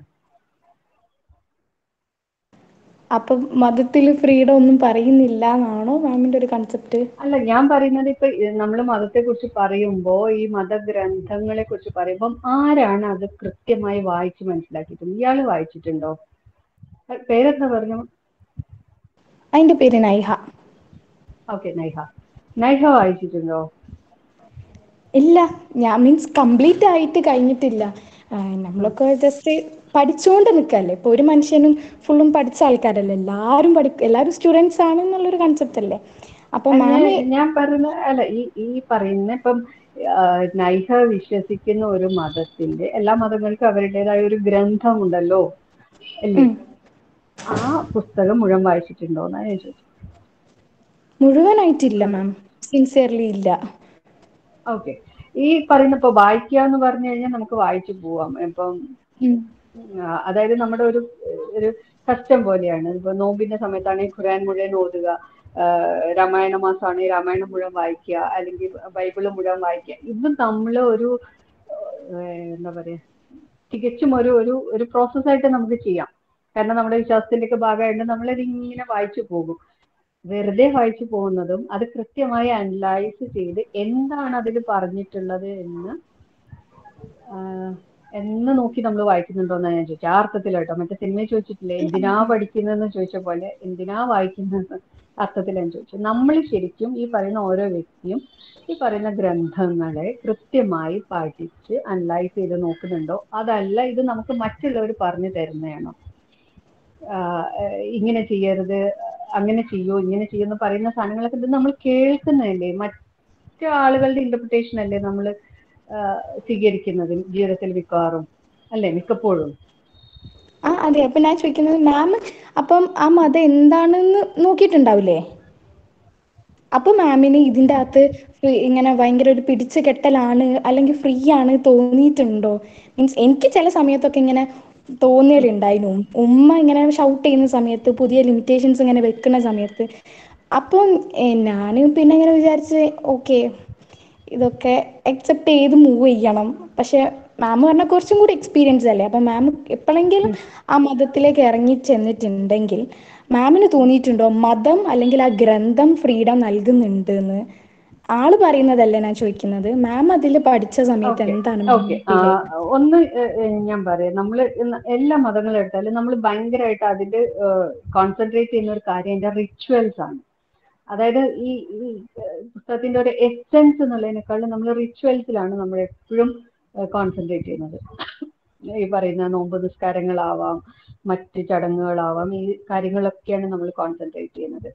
അപ്പം മതത്തിൽ ഫ്രീഡം ഒന്നും പറയുന്നില്ല എന്നാണോ മാമിൻ്റെ ഒരു കൺസെപ്റ്റ് അല്ല ഞാൻ പറയുന്നത് ഇപ്പൊ നമ്മൾ മതത്തെ കുറിച്ച് പറയുമ്പോ ഈ മതഗ്രന്ഥങ്ങളെ കുറിച്ച് പറയുമ്പോൾ ആരാണ് അത് കൃത്യമായി വായിച്ച് മനസ്സിലാക്കിയിട്ടുള്ളത് ഇയാള് വായിച്ചിട്ടുണ്ടോ അഹ് പേരെന്താ പറഞ്ഞു അതിൻ്റെ പേര് നൈഹ ഓക്കെ നൈഹ നൈഹ വായിച്ചിട്ടുണ്ടോ ഇല്ല ഞാൻ മീൻസ് കംപ്ലീറ്റ് ആയിട്ട് കഴിഞ്ഞിട്ടില്ല ആ, നമ്മളൊക്കെ ജസ്റ്റ് പഠിച്ചുകൊണ്ട് നിൽക്കല്ലേ ഇപ്പോൾ ഒരു മനുഷ്യനും ഫുള്ളും പഠിച്ച ആൾക്കാരല്ലേ എല്ലാവരും പഠി എല്ലാവരും സ്റ്റുഡൻസ് ആണ് എന്നുള്ളൊരു കൺസെപ്റ്റ് അല്ലേ അപ്പോൾ അല്ല, മാം ഞാൻ- ഞാൻ പറഞ്ഞ അല്ല ഈ ഈ പറയുന്ന ഇപ്പം ആ, നൈഹ വിശ്വസിക്കുന്ന ഒരു മതത്തിന്റെ എല്ലാ മതങ്ങൾക്കും അവരുടേതായ ഒരു ഗ്രന്ഥമുണ്ടല്ലോ അല്ലേ ഉം. ആ പുസ്തകം മുഴുവൻ വായിച്ചിട്ടുണ്ടോ എന്നാ ഞാൻ ചോദിച്ചത് മുഴുവനായിട്ടില്ല മാം സിൻസിയർലി ഇല്ല ഓക്കെ ഈ പറയുന്ന ഇപ്പൊ വായിക്കുക എന്ന് പറഞ്ഞു കഴിഞ്ഞാൽ നമുക്ക് വായിച്ചു പോവാം ഇപ്പം ഉം. ആ, അതായത് നമ്മുടെ ഒരു ഒരു കസ്റ്റം പോലെയാണ് ഇപ്പൊ നോമ്പിന്റെ സമയത്താണെങ്കിൽ ഖുറാൻ മുഴുവൻ ഓതുക ആ, രാമായണ മാസമാണെങ്കിൽ രാമായണം മുഴുവൻ വായിക്കുക അല്ലെങ്കിൽ ബൈബിള് മുഴുവൻ വായിക്കുക ഇത് നമ്മൾ ഒരു ആ, എന്താ പറയാ തികച്ചും ഒരു ഒരു ഒരു പ്രോസസ്സായിട്ട് നമുക്ക് ചെയ്യാം കാരണം നമ്മുടെ വിശ്വാസത്തിന്റെ ഒക്കെ ഭാഗമായിട്ട് നമ്മളത് ഇങ്ങനെ വായിച്ചു പോകും വെറുതെ വായിച്ചു പോകുന്നതും അത് കൃത്യമായി അനലൈസ് ചെയ്ത് എന്താണ് അതിൽ പറഞ്ഞിട്ടുള്ളത് എന്ന് ആഹ് എന്ന് നോക്കി നമ്മൾ വായിക്കുന്നുണ്ടോന്നാ ഞാൻ ചോദിച്ചത് ആ അർത്ഥത്തിലാട്ടോ മറ്റേ സിനിമയിൽ ചോദിച്ചിട്ടില്ലേ എന്തിനാ പഠിക്കുന്നതെന്ന് ചോദിച്ച പോലെ എന്തിനാ വായിക്കുന്നത് അർത്ഥത്തിൽ ഞാൻ ചോദിച്ചു നമ്മൾ ശരിക്കും ഈ പറയുന്ന ഓരോ വ്യക്തിയും ഈ പറയുന്ന ഗ്രന്ഥങ്ങളെ കൃത്യമായി പഠിച്ച് അനലൈസ് ചെയ്ത് നോക്കുന്നുണ്ടോ അതല്ല ഇത് നമുക്ക് മറ്റുള്ളവർ പറഞ്ഞു തരുന്നതാണോ ആഹ് ഏഹ് ഇങ്ങനെ ചെയ്യരുത് അങ്ങനെ ചെയ്യൂ ഇങ്ങനെ ചെയ്യൂ എന്ന് പറയുന്ന സാധനങ്ങളൊക്കെ ഇത് നമ്മൾ കേൾക്കുന്നതല്ലേ മറ്റു ആളുകളുടെ ഇന്റർപ്രിട്ടേഷൻ അല്ലേ നമ്മൾ സ്വീകരിക്കുന്നത് ജീവിതത്തിൽ മിക്കവാറും അല്ലേ മിക്കപ്പോഴും ആ അതെ അപ്പം ഞാൻ ചോദിക്കുന്നത് മാം അപ്പം ആ മതം എന്താണെന്ന് നോക്കിയിട്ടുണ്ടാവില്ലേ അപ്പൊ മാമിന് ഇതിന്റെ അകത്ത് ഫ്രീ- ഇങ്ങനെ ഭയങ്കര ഒരു പിടിച്ചു കെട്ടലാണ് അല്ലെങ്കിൽ ഫ്രീ ആണ് തോന്നിയിട്ടുണ്ടോ മീൻസ് എനിക്ക് ചില സമയത്തൊക്കെ ഇങ്ങനെ തോന്നലുണ്ടായിരുന്നു ഉമ്മ ഇങ്ങനെ ഷൗട്ട് ചെയ്യുന്ന സമയത്ത് പുതിയ ലിമിറ്റേഷൻസ് ഇങ്ങനെ വെക്കുന്ന സമയത്ത് അപ്പം ഞാൻ പിന്നെ ഇങ്ങനെ വിചാരിച്ച് ഓക്കെ ഇതൊക്കെ അക്സെപ്റ്റ് ചെയ്ത് മൂവ് ചെയ്യണം പക്ഷെ മാം പറഞ്ഞ കുറച്ചും കൂടി എക്സ്പീരിയൻസ് അല്ലേ അപ്പൊ മാം എപ്പോഴെങ്കിലും ആ മതത്തിലേക്ക് ഇറങ്ങി ചെന്നിട്ടുണ്ടെങ്കിൽ മാമിന് തോന്നിയിട്ടുണ്ടോ മതം അല്ലെങ്കിൽ ആ ഗ്രന്ഥം ഫ്രീഡം നൽകുന്നുണ്ട് എന്ന് ആള് പറയുന്നതല്ലേ ഞാൻ ചോദിക്കുന്നത് മാം അതിൽ പഠിച്ച സമയത്ത് ഓക്കെ എന്താണ് ഓക്കെ ഒന്ന് ഏഹ്, ഏഹ്, ഞാൻ പറയാം നമ്മൾ എല്ലാ മതങ്ങളും എടുത്താലും നമ്മൾ ഭയങ്കരമായിട്ട് അതിൽ കോൺസെൻട്രേറ്റ് ചെയ്യുന്ന ഒരു കാര്യം അതിന്റെ റിച്വൽസ് ആണ് അതായത് ഈ ഈ ഏഹ്, പുസ്തകത്തിന്റെ ഒരു എസെൻസ് എന്നുള്ളതിനേക്കാളും നമ്മൾ റിച്വൽസിലാണ് നമ്മൾ എപ്പോഴും കോൺസെൻട്രേറ്റ് ചെയ്യുന്നത് ഈ പറയുന്ന നോമ്പ് നിസ്കാരങ്ങളാവാം മറ്റ് ചടങ്ങുകളാവാം ഈ കാര്യങ്ങളൊക്കെയാണ് നമ്മൾ കോൺസെൻട്രേറ്റ് ചെയ്യുന്നത്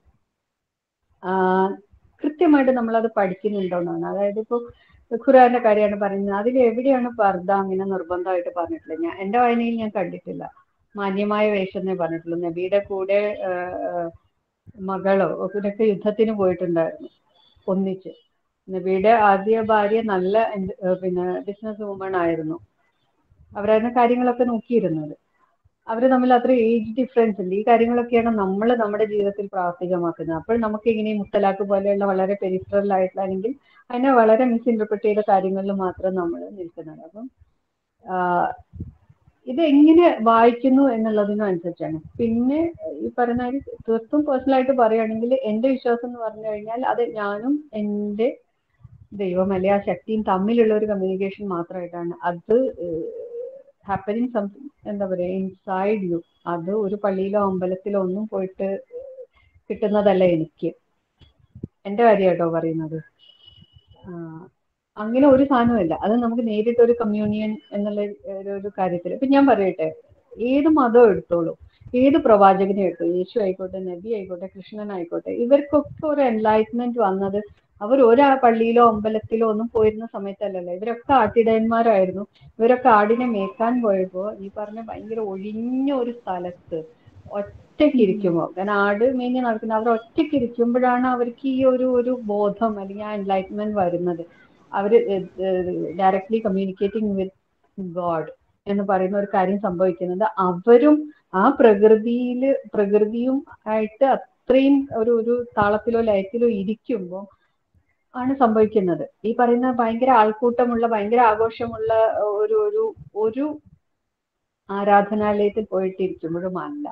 ആഹ് കൃത്യമായിട്ട് നമ്മളത് പഠിക്കുന്നുണ്ടോന്നാണ് അതായത് ഇപ്പോൾ ഖുറാന്റെ കാര്യമാണ് പറയുന്നത് അതിൽ എവിടെയാണ് പർദ്ദ അങ്ങനെ നിർബന്ധമായിട്ട് പറഞ്ഞിട്ടുള്ളത് ഞാൻ എന്റെ വായനയിൽ ഞാൻ കണ്ടിട്ടില്ല മാന്യമായ വേഷം എന്നേ പറഞ്ഞിട്ടുള്ളൂ നബിയുടെ കൂടെ ആഹ്, മകളോ ഇവരൊക്കെ യുദ്ധത്തിന് പോയിട്ടുണ്ടായിരുന്നു ഒന്നിച്ച് നബിയുടെ ആദ്യ ഭാര്യ നല്ല എന്ത്- ഏഹ് പിന്നെ ബിസിനസ് വുമൺ ആയിരുന്നു അവരായിരുന്നു കാര്യങ്ങളൊക്കെ നോക്കിയിരുന്നത് അവർ തമ്മിൽ അത്ര ഏജ് ഡിഫറൻസ് ഉണ്ട് ഈ കാര്യങ്ങളൊക്കെയാണ് നമ്മൾ നമ്മുടെ ജീവിതത്തിൽ പ്രാവർത്തികമാക്കുന്നത് അപ്പോൾ നമുക്ക് ഇങ്ങനെ ഈ മുത്തലാഖ് പോലെയുള്ള വളരെ പെരിഫറൽ ആയിട്ടുള്ള അല്ലെങ്കിൽ അതിനെ വളരെ മിസ്ഇന്റർപ്രറ്റ് ചെയ്ത കാര്യങ്ങളിൽ മാത്രം നമ്മൾ നിൽക്കുന്നത് അപ്പം ആഹ് ഇത് എങ്ങനെ വായിക്കുന്നു എന്നുള്ളതിനും അനുസരിച്ചാണ് പിന്നെ ഈ പറയുന്ന ഒരു തീർത്തും പേഴ്സണൽ ആയിട്ട് പറയുകയാണെങ്കിൽ എന്റെ വിശ്വാസം എന്ന് പറഞ്ഞു കഴിഞ്ഞാൽ അത് ഞാനും എന്റെ ദൈവം അല്ലെ ആ ശക്തിയും തമ്മിലുള്ള ഒരു കമ്മ്യൂണിക്കേഷൻ മാത്രമായിട്ടാണ് അത് ഹാപ്പനിങ് സം എന്താ പറയുക ഇൻസൈഡ് യു അത് ഒരു പള്ളിയിലോ അമ്പലത്തിലോ ഒന്നും പോയിട്ട് കിട്ടുന്നതല്ല എനിക്ക് എന്റെ കാര്യമാട്ടോ പറയുന്നത് ആ, അങ്ങനെ ഒരു സാധനമില്ല അത് നമുക്ക് നേരിട്ട് ഒരു കമ്മ്യൂണിയൻ എന്നുള്ള ഒരു- ഒരു കാര്യത്തിൽ ഇപ്പൊ ഞാൻ പറയട്ടെ ഏത് മതം എടുത്തോളൂ ഏത് പ്രവാചകനെ എടുത്തു യേശു ആയിക്കോട്ടെ നബി ആയിക്കോട്ടെ കൃഷ്ണൻ ആയിക്കോട്ടെ ഇവർക്കൊക്കെ ഒരു എൻലൈറ്റ്മെന്റ് വന്നത് അവർ ഒരാ പള്ളിയിലോ അമ്പലത്തിലോ ഒന്നും പോയിരുന്ന സമയത്തല്ലല്ലോ ഇവരൊക്കെ ആട്ടിടയന്മാരായിരുന്നു ഇവരൊക്കെ ആടിനെ മേക്കാൻ പോയപ്പോ ഈ പറഞ്ഞ ഭയങ്കര ഒഴിഞ്ഞ ഒരു സ്ഥലത്ത് ഒറ്റയ്ക്ക് ഇരിക്കുമ്പോൾ കാരണം ആട് മേഞ്ഞ് നടക്കുന്ന അവർ ഒറ്റയ്ക്ക് ഇരിക്കുമ്പോഴാണ് അവർക്ക് ഈ ഒരു ഒരു ബോധം അല്ലെങ്കിൽ ആ എൻലൈറ്റ്മെന്റ് വരുന്നത് അവര് ഡയറക്ട്ലി കമ്മ്യൂണിക്കേറ്റിംഗ് വിത്ത് ഗോഡ് എന്ന് പറയുന്ന ഒരു കാര്യം സംഭവിക്കുന്നത് അവരും ആ പ്രകൃതിയിൽ പ്രകൃതിയും ആയിട്ട് അത്രയും ഒരു ഒരു താളത്തിലോ ലയത്തിലോ ഇരിക്കുമ്പോൾ ആണ് സംഭവിക്കുന്നത് ഈ പറയുന്ന ഭയങ്കര ആൾക്കൂട്ടമുള്ള ഭയങ്കര ആഘോഷമുള്ള ഒരു ഒരു ഒരു ആരാധനാലയത്തിൽ പോയിട്ടിരിക്കുമ്പോഴും അല്ല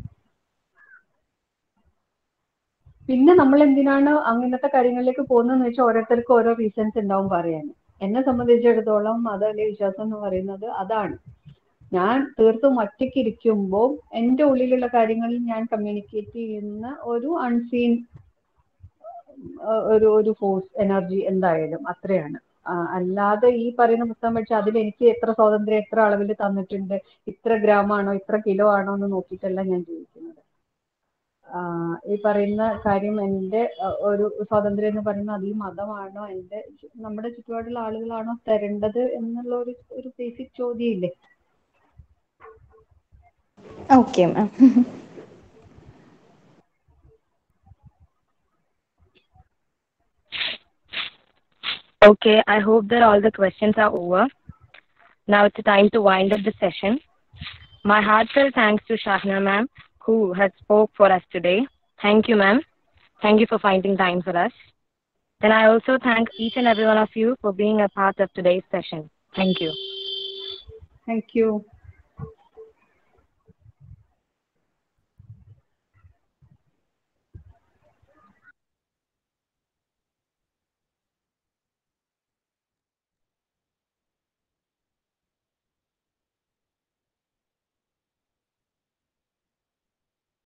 പിന്നെ നമ്മൾ എന്തിനാണ് അങ്ങനത്തെ കാര്യങ്ങളിലേക്ക് പോകുന്നതെന്ന് വെച്ചാൽ ഓരോരുത്തർക്കും ഓരോ റീസൺസ് ഉണ്ടാവും പറയാൻ എന്നെ സംബന്ധിച്ചിടത്തോളം മതം അല്ലെങ്കിൽ വിശ്വാസം എന്ന് പറയുന്നത് അതാണ് ഞാൻ തീർത്തും ഒറ്റയ്ക്ക് ഇരിക്കുമ്പോൾ എൻ്റെ ഉള്ളിലുള്ള കാര്യങ്ങളിൽ ഞാൻ കമ്മ്യൂണിക്കേറ്റ് ചെയ്യുന്ന ഒരു അൺസീൻ ഒരു ഒരു ഫോഴ്സ് എനർജി എന്തായാലും അത്രയാണ് ആ, അല്ലാതെ ഈ പറയുന്ന പുസ്തകം വെച്ച് അതിൽ എനിക്ക് എത്ര സ്വാതന്ത്ര്യം എത്ര അളവിൽ തന്നിട്ടുണ്ട് ഇത്ര ഗ്രാം ആണോ ഇത്ര കിലോ ആണോ എന്ന് നോക്കിയിട്ടല്ല ഞാൻ ജീവിക്കുന്നത് ആ, ഈ പറയുന്ന കാര്യം എൻ്റെ ആ, ഒരു സ്വാതന്ത്ര്യം എന്ന് പറയുന്നത് അത് ഈ മതമാണോ എൻ്റെ ചു- നമ്മുടെ ചുറ്റുപാടുള്ള ആളുകളാണോ തരേണ്ടത് എന്നുള്ള ഒരു ഒരു ബേസിക് ചോദ്യം ഇല്ലേ okay ma'am Okay, I hope that all the questions are over. Now it's time to wind up the session. My heartfelt thanks to Shahna ma'am who has spoke for us today. Thank you ma'am. Thank you for finding time for us. Then I also thank each and every one of you for being a part of today's session. Thank you. Thank U